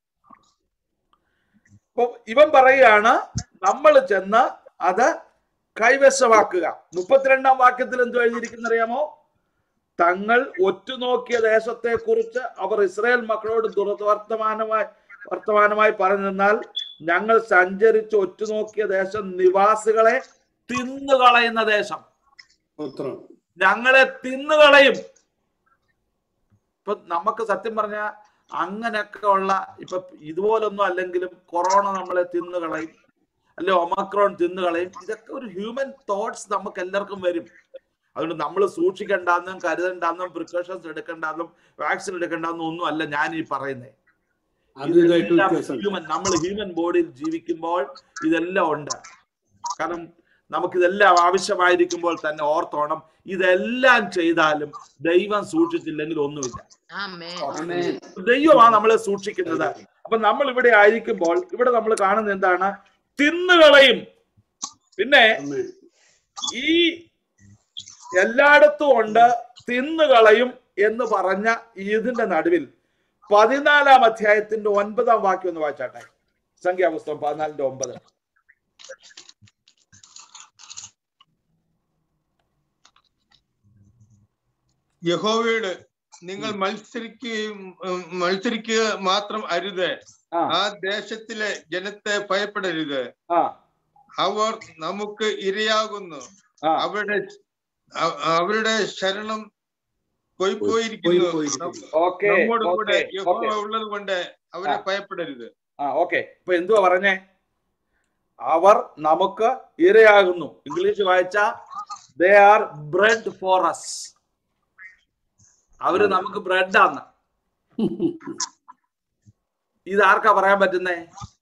അപ്പൊ ഇവൻ പറയുകയാണ് നമ്മൾ ചെന്ന് അത് കൈവശമാക്കുക മുപ്പത്തിരണ്ടാം വാക്യത്തിൽ എന്തു എഴുതിയിരിക്കുന്ന അറിയാമോ തങ്ങൾ ഒറ്റുനോക്കിയ ദേശത്തെ കുറിച്ച് അവർ ഇസ്രായേൽ മക്കളോട് ദുർവർത്തമാനമായി വർത്തമാനമായി പറഞ്ഞു നിന്നാൽ ഞങ്ങൾ സഞ്ചരിച്ച് ഒറ്റുനോക്കിയ ദേശം നിവാസികളെ തിന്നുകളയുന്ന ദേശം സ്തോത്രം ഞങ്ങളെ തിന്നുകളയും ഇപ്പൊ നമുക്ക് സത്യം പറഞ്ഞ അങ്ങനെയൊക്കെ ഉള്ള ഇപ്പൊ ഇതുപോലൊന്നും അല്ലെങ്കിലും കൊറോണ നമ്മളെ തിന്നുകളയും അല്ലെ ഒമക്രോൺ തിന്നുകളയും ഇതൊക്കെ ഒരു ഹ്യൂമൻ തോട്ട്സ് നമുക്ക് എല്ലാവർക്കും വരും അതുകൊണ്ട് നമ്മൾ സൂക്ഷിക്കണ്ടെന്നും കരുതണ്ടെന്നും പ്രിക്കോഷൻസ് എടുക്കണ്ടെന്നും വാക്സിൻ എടുക്കണ്ടെന്നും ഒന്നും അല്ല ഞാൻ ഈ പറയുന്നത് അത് ഇതായിട്ട് വ്യത്യാസം ഹ്യൂമൻ നമ്മൾ ഹ്യൂമൻ ബോഡിയിൽ ജീവിക്കുമ്പോൾ ഇതെല്ലാം ഉണ്ട് കാരണം നമുക്കിതെല്ലാം ആവശ്യമായിരിക്കുമ്പോൾ തന്നെ ഓർത്തോണം ഇതെല്ലാം ചെയ്താലും ദൈവം സൂക്ഷിച്ചില്ലെങ്കിൽ ഒന്നുമില്ല Amen. ആമേൻ ദൈവമാണ് നമ്മളെ സൂക്ഷിക്കുന്നത് അപ്പൊ നമ്മൾ ഇവിടെ ആയിരിക്കുമ്പോൾ ഇവിടെ നമ്മൾ കാണുന്നത് എന്താണ് തിന്നുകളയും പിന്നെ ആമേൻ ഈ എല്ലായിടത്തും ഉണ്ട് തിന്നുകളയും എന്ന് പറഞ്ഞ ഇതിന്റെ നടുവിൽ പതിനാലാം അധ്യായത്തിന്റെ ഒൻപതാം വാക്യം ഒന്ന് വായിച്ചാട്ടെ സംഖ്യാപുസ്തകം പതിനാലിന്റെ ഒമ്പത് യഹോവയോട് നിങ്ങൾ മത്സരിക്കുകയും ഉം, മത്സരിക്കുക മാത്രം അരുത് ആ ആ ദേശത്തിലെ ജനത്തെ ഭയപ്പെടരുത് ആ അവർ നമുക്ക് ഇരയാകുന്നു ആ അവരുടെ അ- അവരുടെ ശരണം പോയി പോയിരിക്കുന്നു പോയിരിക്കുന്നു. ഓക്കെ നമ്മോട് കൂടെ ഓക്കെ യഹോവ ഉള്ളത് കൊണ്ട് അവരെ ആ. ഭയപ്പെടരുത് ആ ഓക്കെ ഇപ്പൊ എന്തുവാ പറഞ്ഞേ അവർ നമുക്ക് ഇരയാകുന്നു ഇംഗ്ലീഷ് വായിച്ച they are bread for us അവര് നമുക്ക് ബ്രെഡാന്ന് ഇത് ആർക്കാ പറയാൻ പറ്റുന്നേ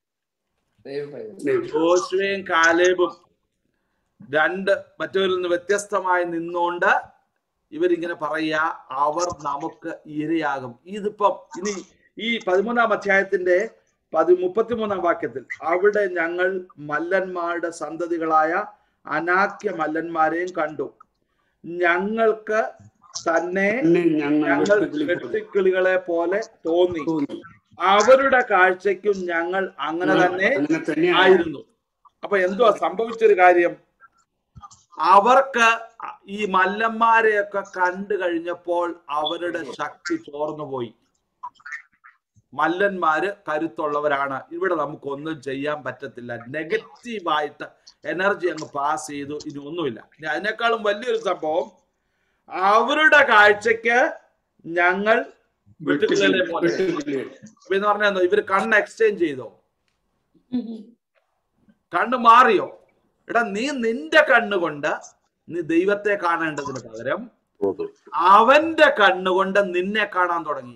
ജോഷുവയും കാലേബും രണ്ട് മറ്റവരിൽ നിന്ന് വ്യത്യസ്തമായി നിന്നുകൊണ്ട് ഇവരിങ്ങനെ പറയുക അവർ നമുക്ക് ഇരയാകും ഇതിപ്പം ഇനി ഈ പതിമൂന്നാം അധ്യായത്തിന്റെ പതി മുപ്പത്തിമൂന്നാം വാക്യത്തിൽ അവിടെ ഞങ്ങൾ മല്ലന്മാരുടെ സന്തതികളായ അനാക്യ മല്ലന്മാരെയും കണ്ടു ഞങ്ങൾക്ക് തന്നെ തന്നെ ഞങ്ങൾ ഞങ്ങൾ വെട്ടുക്കിളി വെട്ടുക്കിളികളെ പോലെ തോന്നി തോന്നി. അവരുടെ കാഴ്ചയ്ക്കും ഞങ്ങൾ അങ്ങനെ തന്നെ അങ്ങനെ തന്നെ ആയിരുന്നു അപ്പൊ എന്തുവാ സംഭവിച്ചൊരു കാര്യം അവർക്ക് ഈ മല്ലന്മാരെയൊക്കെ കണ്ടു കഴിഞ്ഞപ്പോൾ അവരുടെ ശക്തി ചോർന്നു പോയി മല്ലന്മാര് കരുത്തുള്ളവരാണ് ഇവിടെ നമുക്കൊന്നും ചെയ്യാൻ പറ്റത്തില്ല നെഗറ്റീവായിട്ട് എനർജി അങ്ങ് പാസ് ചെയ്തു ഇനി ഒന്നുമില്ല ഇനി അതിനേക്കാളും വലിയൊരു സംഭവം അവരുടെ കാഴ്ചക്ക് ഞങ്ങൾ വെട്ടുകിളികളെ പോലെ വെട്ടുക്കിളികൾ. അപ്പൊ എന്ന് പറഞ്ഞാൽ എന്താ? ഇവര് കണ്ണ് എക്സ്ചേഞ്ച് ചെയ്തോ കണ്ണ് മാറിയോ എടാ നീ നിന്റെ കണ്ണുകൊണ്ട് നീ ദൈവത്തെ കാണേണ്ടതിന് പകരം അവന്റെ കണ്ണുകൊണ്ട് നിന്നെ കാണാൻ തുടങ്ങി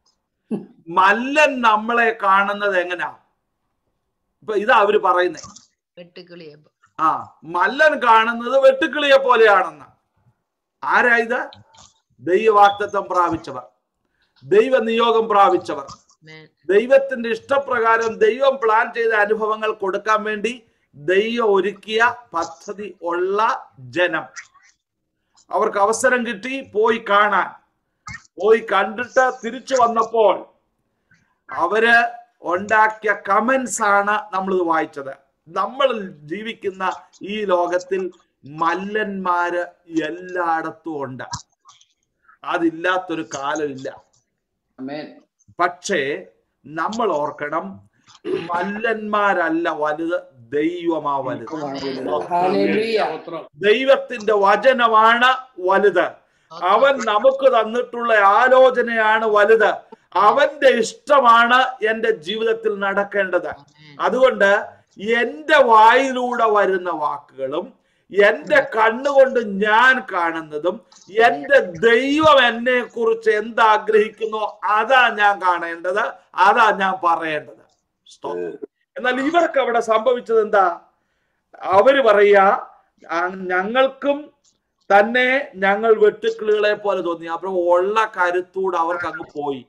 മല്ലൻ നമ്മളെ കാണുന്നത് എങ്ങനാ ഇപ്പൊ ഇതാ അവര് പറയുന്നേ വെട്ടുക്കിളിയെ ആ മല്ലൻ കാണുന്നത് വെട്ടുക്കിളിയെ പോലെയാണെന്ന് ആരാ ഇത് ദൈവവാക്തത്വം പ്രാപിച്ചവർ ദൈവ നിയോഗം പ്രാപിച്ചവർ മേൻ ദൈവത്തിന്റെ ഇഷ്ടപ്രകാരം ദൈവം പ്ലാൻ ചെയ്ത അനുഭവങ്ങൾ കൊടുക്കാൻ വേണ്ടി ദൈവം ഒരുക്കിയ പദ്ധതി ഉള്ള ജനം അവർക്ക് അവസരം കിട്ടി പോയി കാണാൻ പോയി കണ്ടിട്ട് തിരിച്ചു വന്നപ്പോൾ അവര് ഉണ്ടാക്കിയ കമന്റ്സ് ആണ് നമ്മൾ ഇത് വായിച്ചത് നമ്മൾ ജീവിക്കുന്ന ഈ ലോകത്തിൽ മല്ലന്മാര് എല്ലായിടത്തും ഉണ്ട് അതില്ലാത്തൊരു കാലമില്ല Amen. പക്ഷേ നമ്മൾ ഓർക്കണം മല്ലന്മാരല്ല വലുത് ദൈവമാ വലുത് Hallelujah. സ്തോത്രം. ദൈവത്തിന്റെ വചനമാണ് വലുത് അവൻ നമുക്ക് തന്നിട്ടുള്ള ആലോചനയാണ് വലുത് അവന്റെ ഇഷ്ടമാണ് എന്റെ ജീവിതത്തിൽ നടക്കേണ്ടത് അതുകൊണ്ട് എന്റെ വായിലൂടെ വരുന്ന വാക്കുകളും എന്റെ കണ്ണുകൊണ്ട് ഞാൻ കാണുന്നതും എന്റെ ദൈവം എന്നെ കുറിച്ച് എന്താഗ്രഹിക്കുന്നോ അതാ ഞാൻ കാണേണ്ടത് അതാ ഞാൻ പറയേണ്ടത് സ്തോത്രം. എന്നാൽ ഇവർക്ക് അവിടെ സംഭവിച്ചത് എന്താ അവര് പറയാ "ആ, ഞങ്ങൾക്കും തന്നെ ഞങ്ങൾ വെട്ടുക്കിളികളെ പോലെ തോന്നി അപ്പൊ ഉള്ള കരുത്തൂടെ അവർക്ക് അങ്ങ് പോയി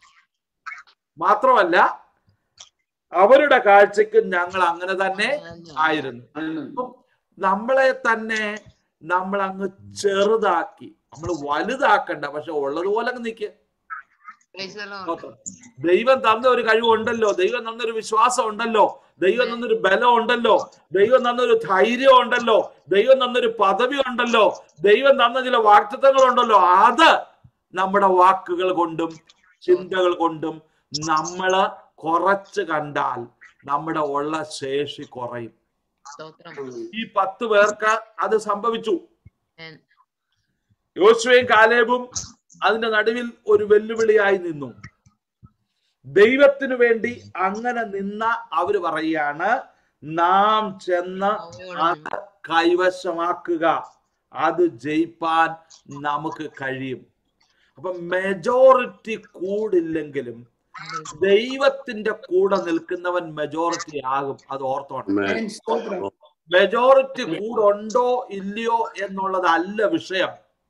മാത്രമല്ല അവരുടെ കാഴ്ചക്ക് ഞങ്ങൾ അങ്ങനെ തന്നെ ആയിരുന്നു അപ്പം നമ്മളെ തന്നെ നമ്മൾ അങ്ങ് ചെറുതാക്കി നമ്മൾ വലുതാക്കണ്ട പക്ഷെ ഉള്ളതുപോലെ അങ്ങ് നിൽക്കുക Praise the Lord. സ്തോത്രം. ദൈവം തന്ന ഒരു കഴിവുണ്ടല്ലോ ദൈവം തന്നൊരു വിശ്വാസം ഉണ്ടല്ലോ ദൈവം തന്നൊരു ബലം ഉണ്ടല്ലോ ദൈവം തന്നൊരു ധൈര്യം ഉണ്ടല്ലോ ദൈവം തന്നൊരു പദവി ഉണ്ടല്ലോ ദൈവം തന്ന ചില വാക്തത്വങ്ങൾ ഉണ്ടല്ലോ അത് നമ്മുടെ വാക്കുകൾ കൊണ്ടും ചിന്തകൾ കൊണ്ടും നമ്മള് കുറച്ച് കണ്ടാൽ നമ്മുടെ ഉള്ള ശേഷി കുറയും സ്തോത്രം ഈ പത്ത് പേർക്ക് അത് സംഭവിച്ചു Amen. യോശുവയും കാലേബും അതിന്റെ നടുവിൽ ഒരു വെല്ലുവിളിയായി നിന്നു ദൈവത്തിനു വേണ്ടി അങ്ങനെ നിന്ന അവര് പറയാണ് നാം ചെന്ന് അത് കൈവശമാക്കുക അത് ജയിപ്പാൻ നമുക്ക് കഴിയും അപ്പൊ മെജോറിറ്റി കൂടില്ലെങ്കിലും ദൈവത്തിന്റെ കൂടെ നിൽക്കുന്നവൻ മെജോറിറ്റി ആകും അത് ഓർത്തോണം Amen. സ്തോത്രം. മെജോറിറ്റി കൂടുണ്ടോ ഇല്ലയോ എന്നുള്ളതല്ല വിഷയം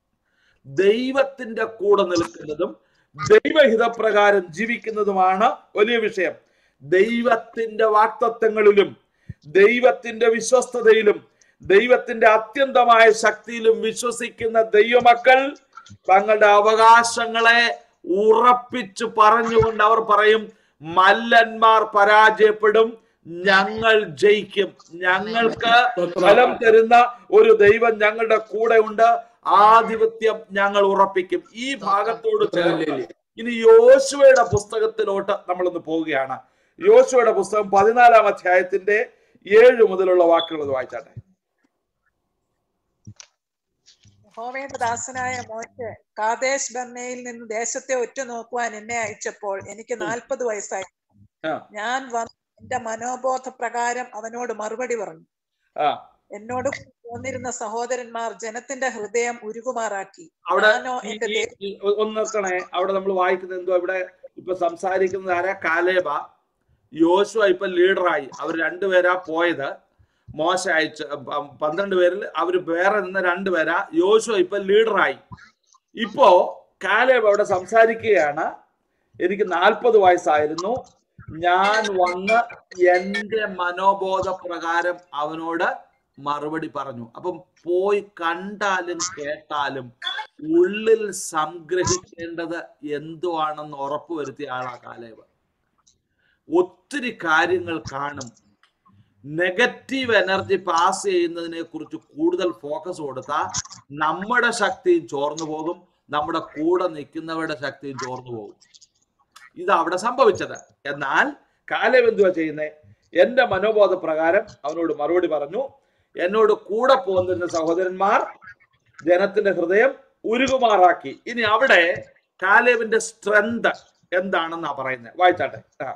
ദൈവത്തിന്റെ കൂടെ നിൽക്കുന്നതും ദൈവഹിതപ്രകാരം ജീവിക്കുന്നതുമാണ് വലിയ വിഷയം ദൈവത്തിന്റെ വാക്തത്വങ്ങളിലും ദൈവത്തിന്റെ വിശ്വസ്തതയിലും ദൈവത്തിന്റെ അത്യന്തമായ ശക്തിയിലും വിശ്വസിക്കുന്ന ദൈവമക്കൾ തങ്ങളുടെ അവകാശങ്ങളെ ഉറപ്പിച്ചു പറഞ്ഞുകൊണ്ട് അവർ പറയും മല്ലന്മാർ പരാജയപ്പെടും ഞങ്ങൾ ജയിക്കും ഞങ്ങൾക്ക് ഫലം തരുന്ന ഒരു ദൈവം ഞങ്ങളുടെ കൂടെ ഉണ്ട് ആധിപത്യം ഞങ്ങൾ ഉറപ്പിക്കും ഈ ഭാഗത്തോട് ചേർന്ന് ഇനി യോശുവയുടെ പുസ്തകത്തിലോട്ട് നമ്മളൊന്ന് പോവുകയാണ് യോശുവയുടെ പുസ്തകം പതിനാലാം അധ്യായത്തിന്റെ ഏഴ് മുതലുള്ള വാക്കുകൾ ഒന്ന് വായിച്ചാട്ടെ യഹോവയുടെ ദാസനായ മോശെ കാദേശ് ബർണയിൽ നിന്ന് ദേശത്തെ ഒറ്റുനോക്കുവാൻ എന്നെ അയച്ചപ്പോൾ എനിക്ക് നാൽപ്പത് വയസ്സായി ആ. ഞാൻ വന്ന് എന്റെ മനോബോധ പ്രകാരം അവനോട് മറുപടി പറഞ്ഞു ആ എന്നോട് പോന്നിരുന്ന സഹോദരന്മാർ ജനത്തിന്റെ ഹൃദയം ഉരുകുമാറാക്കി അവിടെ ഞാനോ ഈ- എന്റെ ഈ- ഈ ഒന്ന് നിർത്തണേ അവിടെ നമ്മൾ വായിക്കുന്നത് എന്തോ ഇവിടെ ഇപ്പൊ സംസാരിക്കുന്നത് ആരാ കാലേബ യോശുവ ഇപ്പൊ ലീഡറായി അവർ രണ്ടുപേരാ പോയത് മോശ അയച്ച പ- പന്ത്രണ്ട് പേരിൽ അവർ വേറെ നിന്ന രണ്ടുപേരാ യോശുവ ഇപ്പൊ ലീഡറായി ഇപ്പോ കാലേബ് അവിടെ സംസാരിക്കുകയാണ് എനിക്ക് നാൽപ്പത് വയസ്സായിരുന്നു ഞാൻ വന്ന് എന്റെ മനോബോധ പ്രകാരം അവനോട് മറുപടി പറഞ്ഞു അപ്പം പോയി കണ്ടാലും കേട്ടാലും ഉള്ളിൽ സംഗ്രഹിക്കേണ്ടത് എന്തുവാണെന്ന് ഉറപ്പുവരുത്തിയ ആളാ കാലേബ് ഒത്തിരി കാര്യങ്ങൾ കാണും നെഗറ്റീവ് എനർജി പാസ് ചെയ്യുന്നതിനെ കുറിച്ച് കൂടുതൽ ഫോക്കസ് കൊടുത്താൽ നമ്മുടെ ശക്തിയും ചോർന്നു പോകും നമ്മുടെ കൂടെ നിൽക്കുന്നവരുടെ ശക്തിയും ചോർന്നു പോകും ഇത് അവിടെ സംഭവിച്ചത് എന്നാൽ കാലം എന്തുവാ ചെയ്യുന്നേ എന്റെ മനോബോധ പ്രകാരം അവനോട് മറുപടി പറഞ്ഞു എന്നോട് കൂടെ പോകുന്ന സഹോദരന്മാർ ജനത്തിന്റെ ഹൃദയം ഉരുകുമാറാക്കി ഇനി അവിടെ കാലേവിന്റെ സ്ട്രെങ്ത് എന്താണെന്നാ പറയുന്നത് വായിച്ചാട്ടെ ആ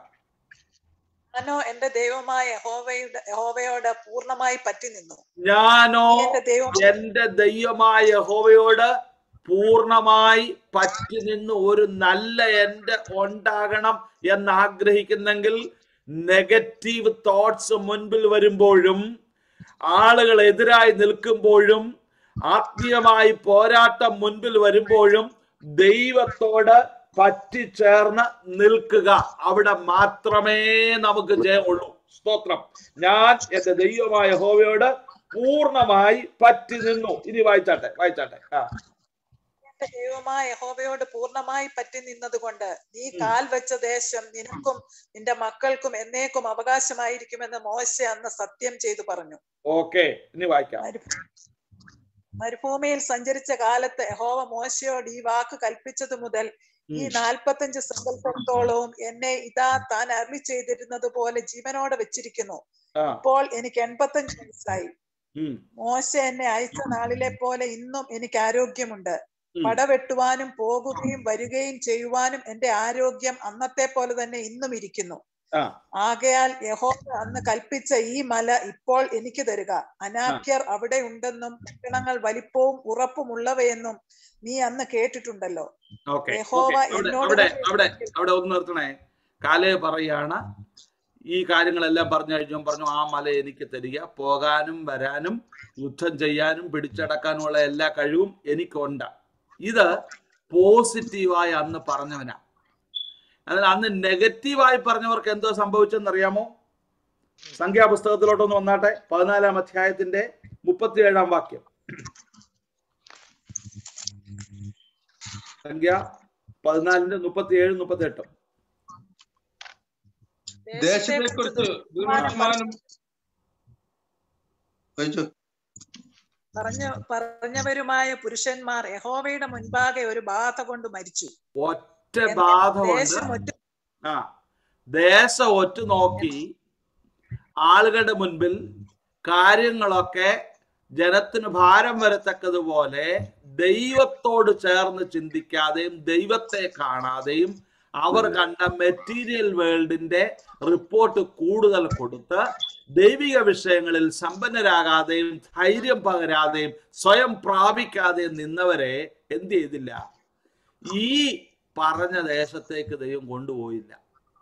ഞാനോ എന്റെ ദൈവമായ യഹോവയുടെ യഹോവയോട് പൂർണ്ണമായി പറ്റി നിന്നു ഞാനോ എന്റെ ദൈവം എന്റെ ദൈവമായ യഹോവയോട് പൂർണ്ണമായി പറ്റി നിന്ന് ഒരു നല്ല എന്റെ ഉണ്ടാകണം എന്ന് ആഗ്രഹിക്കുന്നെങ്കിൽ നെഗറ്റീവ് തോട്ട്സ് മുൻപിൽ വരുമ്പോഴും ആളുകൾ എതിരായി നിൽക്കുമ്പോഴും ആത്മീയമായി പോരാട്ടം മുൻപിൽ വരുമ്പോഴും ദൈവത്തോട് പറ്റിച്ചേർന്ന് നിൽക്കുക അവിടെ മാത്രമേ നമുക്ക് ജയമുള്ളൂ സ്തോത്രം ഞാൻ എന്റെ ദൈവമായ ഹോവയോട് പൂർണ്ണമായി പറ്റി നിന്നു ഇനി വായിച്ചാട്ടെ വായിച്ചാട്ടെ ആ എന്റെ ദൈവമായ യഹോവയോട് പൂർണ്ണമായി പറ്റി നിന്നതുകൊണ്ട് നീ കാൽ വെച്ച ദേശം നിനക്കും നിന്റെ മക്കൾക്കും എന്നേക്കും അവകാശമായിരിക്കുമെന്ന് മോശ അന്ന് സത്യം ചെയ്തു പറഞ്ഞു ഓക്കെ ഇനി വായിക്കാം മരു- മരുഭൂമിയിൽ സഞ്ചരിച്ച കാലത്ത് യഹോവ മോശയോട് ഈ വാക്ക് കൽപ്പിച്ചത് മുതൽ ഈ ഉം. നാൽപ്പത്തഞ്ച് സങ്കല്പത്തോളവും എന്നെ ഇതാ താൻ അരുളി ചെയ്തിരുന്നത് പോലെ ജീവനോടെ വെച്ചിരിക്കുന്നു ആ ഇപ്പോൾ എനിക്ക് എൺപത്തഞ്ച് വയസ്സായി ഉം, മോശ എന്നെ അയച്ച നാളിലെ പോലെ ഇന്നും എനിക്ക് ആരോഗ്യമുണ്ട് ഉം. പടവെട്ടുവാനും പോകുകയും വരികയും ചെയ്യുവാനും എന്റെ ആരോഗ്യം അന്നത്തെ പോലെ തന്നെ ഇന്നും ഇരിക്കുന്നു ആ ആകയാൽ യഹോവ അന്ന് കൽപ്പിച്ച ഈ മല ഇപ്പോൾ എനിക്ക് തരിക അനാഖ്യർ അവിടെ ഉണ്ടെന്നും പട്ടണങ്ങൾ വലിപ്പവും ഉറപ്പുമുള്ളവയെന്നും നീ അന്ന് കേട്ടിട്ടുണ്ടല്ലോ ഓക്കെ യഹോവ ഓക്കെ. അവിടെ എന്നോട് അവിടെ കൂടെ അവിടെ അവിടെ ഒന്ന് നിർത്തണേ കാലേ പറയാണ് ഈ കാര്യങ്ങളെല്ലാം പറഞ്ഞു കഴിഞ്ഞു പറഞ്ഞു ആ മല എനിക്ക് തരിക പോകാനും വരാനും യുദ്ധം ചെയ്യാനും പിടിച്ചടക്കാനുമുള്ള എല്ലാ കഴിവും എനിക്കുണ്ട് ഇത് പോസിറ്റീവായി അന്ന് പറഞ്ഞവനാ എന്നാൽ അന്ന് നെഗറ്റീവായി പറഞ്ഞവർക്ക് എന്തോ സംഭവിച്ചെന്ന് അറിയാമോ സംഖ്യാപുസ്തകത്തിലോട്ടൊന്ന് വന്നാട്ടെ പതിനാലാം അധ്യായത്തിന്റെ മുപ്പത്തിയേഴാം വാക്യം സംഖ്യ പതിനാലിന്റെ മുപ്പത്തിയേഴ് മുപ്പത്തി എട്ടും ദേശത്തെ കുറിച്ച് ദുർവർത്തമാനം വായിച്ചോ. പറഞ്ഞ പറഞ്ഞവരുമായ പുരുഷന്മാർ യഹോവയുടെ മുൻപാകെ ഒരു ബാധ കൊണ്ട് മരിച്ചു ഒറ്റ ബാധ കൊണ്ട് ദേശം ഒറ്റ ആ ദേശം ഒറ്റ നോക്കി ആളുകളുടെ മുൻപിൽ കാര്യങ്ങളൊക്കെ ജനത്തിന് ഭാരം വരത്തക്കതുപോലെ ദൈവത്തോട് ചേർന്ന് ചിന്തിക്കാതെയും ദൈവത്തെ കാണാതെയും അവർ കണ്ട മെറ്റീരിയൽ വേൾഡിന്റെ റിപ്പോർട്ട് കൂടുതൽ കൊടുത്ത് ദൈവിക വിഷയങ്ങളിൽ സമ്പന്നരാകാതെയും ധൈര്യം പകരാതെയും സ്വയം പ്രാപിക്കാതെയും നിന്നവരെ എന്ത് ചെയ്തില്ല ഈ പറഞ്ഞ ദേശത്തേക്ക് ദൈവം കൊണ്ടുപോയില്ല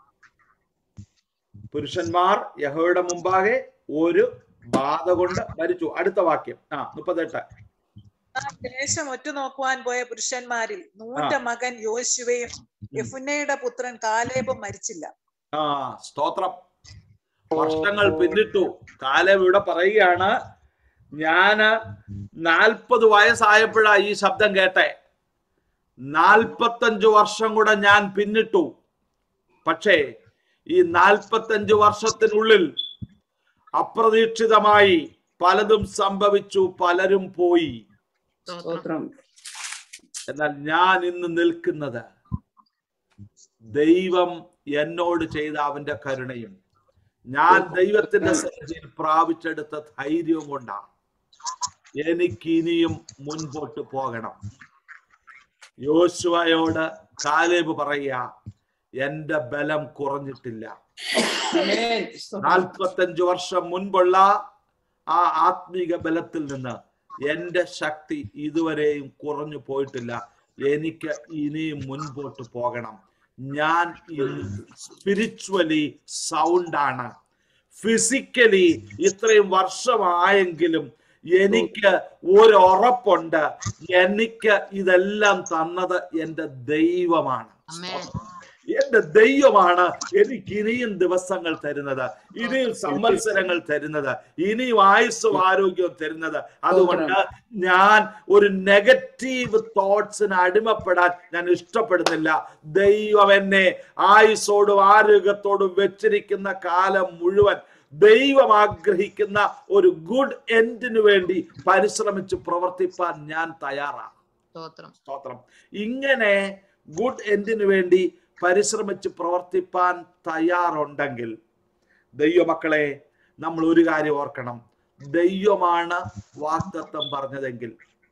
പുരുഷന്മാർ യഹോയുടെ മുമ്പാകെ ഒരു ബാധ കൊണ്ട് മരിച്ചു അടുത്ത വാക്യം ആ മുപ്പത്തെട്ട് ആ ദേശം ഒറ്റുനോക്കുവാൻ പോയ പുരുഷന്മാരിൽ നൂന്റെ മകൻ യോശുവയും യഫുന്നയുടെ പുത്രൻ കാലേബും മരിച്ചില്ല ആ സ്തോത്രം വർഷങ്ങൾ പിന്നിട്ടു കാലം ഇവിടെ പറയുകയാണ് ഞാന് നാൽപ്പത് വയസ്സായപ്പോഴാ ഈ ശബ്ദം കേട്ടെ നാൽപ്പത്തഞ്ചു വർഷം കൂടെ ഞാൻ പിന്നിട്ടു പക്ഷേ ഈ നാൽപ്പത്തഞ്ചു വർഷത്തിനുള്ളിൽ അപ്രതീക്ഷിതമായി പലതും സംഭവിച്ചു പലരും പോയി സ്തോത്രം സ്തോത്രം എന്നാൽ ഞാൻ ഇന്ന് നിൽക്കുന്നത് ദൈവം എന്നോട് ചെയ്ത അവന്റെ കരുണയും ഞാൻ ദൈവത്തിന്റെ സന്നിധിയിൽ പ്രാപിച്ചെടുത്ത ധൈര്യവും കൊണ്ടാ എനിക്ക് ഇനിയും മുൻപോട്ട് പോകണം യോശുവയോട് കാലേബ് പറയുക എന്റെ ബലം കുറഞ്ഞിട്ടില്ല Amen. സ്തോത്രം. നാൽപ്പത്തഞ്ചു വർഷം മുൻപുള്ള ആ ആത്മീക ബലത്തിൽ നിന്ന് എന്റെ ശക്തി ഇതുവരെയും കുറഞ്ഞു പോയിട്ടില്ല എനിക്ക് ഇനിയും മുൻപോട്ട് പോകണം ഞാൻ സ്പിരിച്വലി സൗണ്ടാണ് ഫിസിക്കലി ഇത്രയും വർഷമായെങ്കിലും എനിക്ക് ഒരു ഉറപ്പുണ്ട് എനിക്ക് ഇതെല്ലാം തന്നത് എന്റെ ദൈവമാണ് Amen. എന്റെ ദൈവമാണ് എനിക്ക് ഇനിയും ദിവസങ്ങൾ തരുന്നത് ഇനിയും സംവത്സരങ്ങൾ തരുന്നത് ഇനിയും ആയുസ്സും ആരോഗ്യവും തരുന്നത് അതുകൊണ്ട് ഞാൻ ഒരു നെഗറ്റീവ് തോട്ട്സിന് അടിമപ്പെടാൻ ഞാൻ ഇഷ്ടപ്പെടുന്നില്ല ദൈവം എന്നെ ആയുസ്സോടും ആരോഗ്യത്തോടും വെച്ചിരിക്കുന്ന കാലം മുഴുവൻ ദൈവം ആഗ്രഹിക്കുന്ന ഒരു ഗുഡ് എൻഡിന് വേണ്ടി പരിശ്രമിച്ച് പ്രവർത്തിപ്പാൻ ഞാൻ തയ്യാറാണ് സ്തോത്രം സ്തോത്രം ഇങ്ങനെ ഗുഡ് എൻഡിന് വേണ്ടി പരിശ്രമിച്ച് പ്രവർത്തിപ്പാൻ തയ്യാറുണ്ടെങ്കിൽ ദൈവമക്കളെ നമ്മൾ ഒരു കാര്യം ഓർക്കണം ദൈവമാണ് വാക്തത്വം പറഞ്ഞതെങ്കിൽ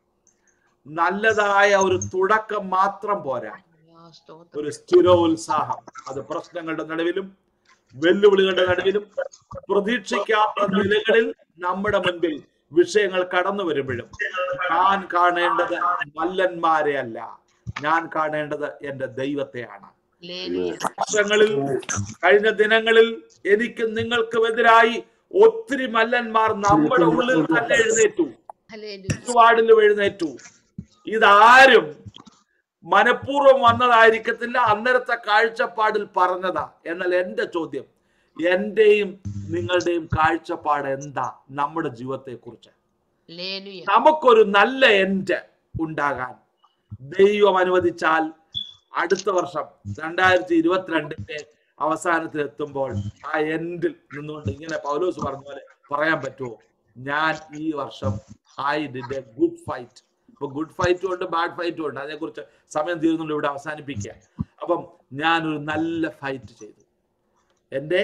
നല്ലതായ ഒരു തുടക്കം മാത്രം പോരാ ആ, സ്തോത്രം ഒരു സ്ഥിരോത്സാഹം അത് പ്രശ്നങ്ങളുടെ നടുവിലും വെല്ലുവിളികളുടെ നടുവിലും പ്രതീക്ഷിക്കാത്ത നിലകളിൽ നമ്മുടെ മുൻപിൽ വിഷയങ്ങൾ കടന്നു വരുമ്പോഴും ഞാൻ കാണേണ്ടത് മല്ലന്മാരെ അല്ല ഞാൻ കാണേണ്ടത് എന്റെ ദൈവത്തെയാണ് ഹല്ലേലൂയ. വർഷങ്ങളിൽ കഴിഞ്ഞ ദിനങ്ങളിൽ എനിക്കും നിങ്ങൾക്കും എതിരായി ഒത്തിരി മല്ലന്മാർ നമ്മുടെ ഉള്ളിൽ തന്നെ എഴുന്നേറ്റു ഹല്ലേലൂയ. ചുറ്റുപാടിലും എഴുന്നേറ്റു ഇതാരും മനഃപൂർവ്വം വന്നതായിരിക്കത്തില്ല അന്നേരത്തെ കാഴ്ചപ്പാടിൽ പറഞ്ഞതാ എന്നാൽ എന്റെ ചോദ്യം എന്റെയും നിങ്ങളുടെയും കാഴ്ചപ്പാട് എന്താ നമ്മുടെ ജീവിതത്തെ കുറിച്ച് ഹല്ലേലൂയ. നമുക്കൊരു നല്ല എൻഡ് ഉണ്ടാകാൻ ദൈവം അനുവദിച്ചാൽ അടുത്ത വർഷം രണ്ടായിരത്തി ഇരുപത്തിരണ്ടിന്റെ അവസാനത്തിൽ എത്തുമ്പോൾ ആ എൻഡിൽ നിന്നുകൊണ്ട് ഇങ്ങനെ പൗലോസ് പറഞ്ഞ പോലെ പറയാൻ പറ്റുമോ ഞാൻ ഈ വർഷം I did a good fight ഇപ്പൊ ഗുഡ് ഫൈറ്റും ഉണ്ട് ബാഡ് ഫൈറ്റും ഉണ്ട് അതിനെക്കുറിച്ച് സമയം തീർന്നുകൊണ്ട് ഇവിടെ അവസാനിപ്പിക്കുക അപ്പം ഞാനൊരു നല്ല ഫൈറ്റ് ചെയ്തു എൻ്റെ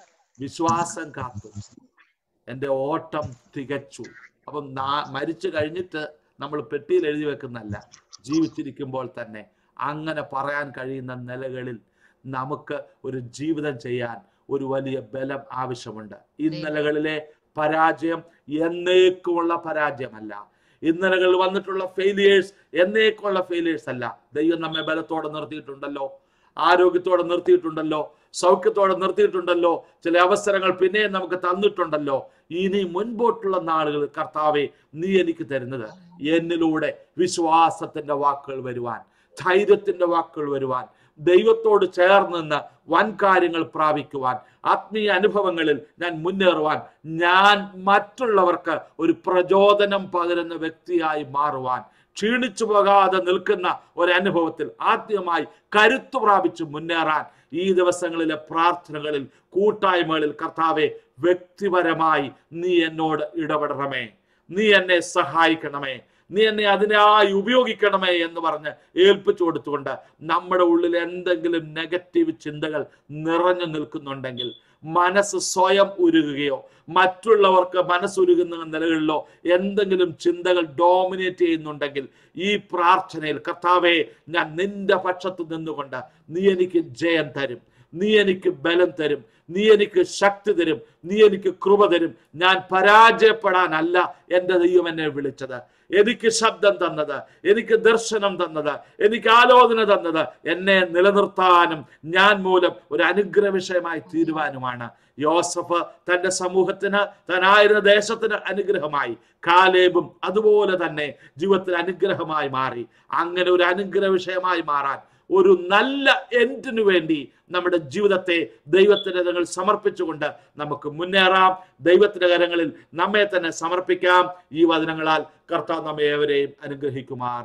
വിശ്വാസം കാത്തു എൻ്റെ ഓട്ടം തികച്ചു അപ്പം നാ- മരിച്ചു കഴിഞ്ഞിട്ട് നമ്മൾ പെട്ടിയിൽ എഴുതി വെക്കുന്നല്ല ജീവിച്ചിരിക്കുമ്പോൾ തന്നെ അങ്ങനെ പറയാൻ കഴിയുന്ന നിലകളിൽ നമുക്ക് ഒരു ജീവിതം ചെയ്യാൻ ഒരു വലിയ ബലം ആവശ്യമുണ്ട് ഈ നിലകളിലെ പരാജയം എന്നേക്കുമുള്ള പരാജയമല്ല ഇന്നലകളിൽ വന്നിട്ടുള്ള ഫെയിലിയേഴ്സ് എന്നേക്കുമുള്ള ഫെയിലിയേഴ്സ് അല്ല ദൈവം നമ്മെ ബലത്തോടെ നിർത്തിയിട്ടുണ്ടല്ലോ ആരോഗ്യത്തോടെ നിർത്തിയിട്ടുണ്ടല്ലോ സൗഖ്യത്തോടെ നിർത്തിയിട്ടുണ്ടല്ലോ ചില അവസരങ്ങൾ പിന്നെയും നമുക്ക് തന്നിട്ടുണ്ടല്ലോ ഇനി മുൻപോട്ടുള്ള നാളുകൾ കർത്താവെ നീ എനിക്ക് തരുന്നത് എന്നിലൂടെ വിശ്വാസത്തിന്റെ വാക്കുകൾ വരുവാൻ ധൈര്യത്തിന്റെ വാക്കുകൾ വരുവാൻ ദൈവത്തോട് ചേർന്ന് നിന്ന് വൻ കാര്യങ്ങൾ പ്രാപിക്കുവാൻ ആത്മീയ അനുഭവങ്ങളിൽ ഞാൻ മുന്നേറുവാൻ ഞാൻ മറ്റുള്ളവർക്ക് ഒരു പ്രചോദനം പകരുന്ന വ്യക്തിയായി മാറുവാൻ ക്ഷീണിച്ചു പോകാതെ നിൽക്കുന്ന ഒരു അനുഭവത്തിൽ ആദ്യമായി കരുത്തു പ്രാപിച്ച് മുന്നേറാൻ ഈ ദിവസങ്ങളിലെ പ്രാർത്ഥനകളിൽ കൂട്ടായ്മകളിൽ കർത്താവെ വ്യക്തിപരമായി നീ എന്നോട് ഇടപെടണമേ നീ എന്നെ സഹായിക്കണമേ നീ എന്നെ അതിനായി ഉപയോഗിക്കണമേ എന്ന് പറഞ്ഞ് ഏൽപ്പിച്ചു കൊടുത്തുകൊണ്ട് നമ്മുടെ ഉള്ളിൽ എന്തെങ്കിലും നെഗറ്റീവ് ചിന്തകൾ നിറഞ്ഞു നിൽക്കുന്നുണ്ടെങ്കിൽ മനസ്സ് സ്വയം ഉരുകുകയോ മറ്റുള്ളവർക്ക് മനസ്സുരുകുന്ന നിലകളിലോ എന്തെങ്കിലും ചിന്തകൾ ഡോമിനേറ്റ് ചെയ്യുന്നുണ്ടെങ്കിൽ ഈ പ്രാർത്ഥനയിൽ കർത്താവെ ഞാൻ നിന്റെ പക്ഷത്ത് നിന്നുകൊണ്ട് നീ എനിക്ക് ജയം തരും നീ എനിക്ക് ബലം തരും നീ എനിക്ക് ശക്തി തരും നീ എനിക്ക് കൃപ തരും ഞാൻ പരാജയപ്പെടാനല്ല എൻ്റെ ദൈവം എന്നെ വിളിച്ചത് എനിക്ക് ശബ്ദം തന്നത് എനിക്ക് ദർശനം തന്നത് എനിക്ക് ആലോചന തന്നത് എന്നെ നിലനിർത്താനും ഞാൻ മൂലം ഒരു അനുഗ്രഹ വിഷയമായി തീരുവാനുമാണ് യോസഫ് തന്റെ സമൂഹത്തിന് താനായിരുന്ന ദേശത്തിന് അനുഗ്രഹമായി കാലേബും അതുപോലെ തന്നെ ജീവിതത്തിൽ അനുഗ്രഹമായി മാറി അങ്ങനെ ഒരു അനുഗ്രഹ വിഷയമായി മാറാൻ ഒരു നല്ല എൻഡിനു വേണ്ടി നമ്മുടെ ജീവിതത്തെ ദൈവത്തിന്റെ കരങ്ങളിൽ സമർപ്പിച്ചുകൊണ്ട് നമുക്ക് മുന്നേറാം ദൈവത്തിന്റെ കരങ്ങളിൽ നമ്മെ തന്നെ സമർപ്പിക്കാം ഈ വചനങ്ങളാൽ കർത്താവ് നമ്മെ ഏവരെയും അനുഗ്രഹിക്കുമാർ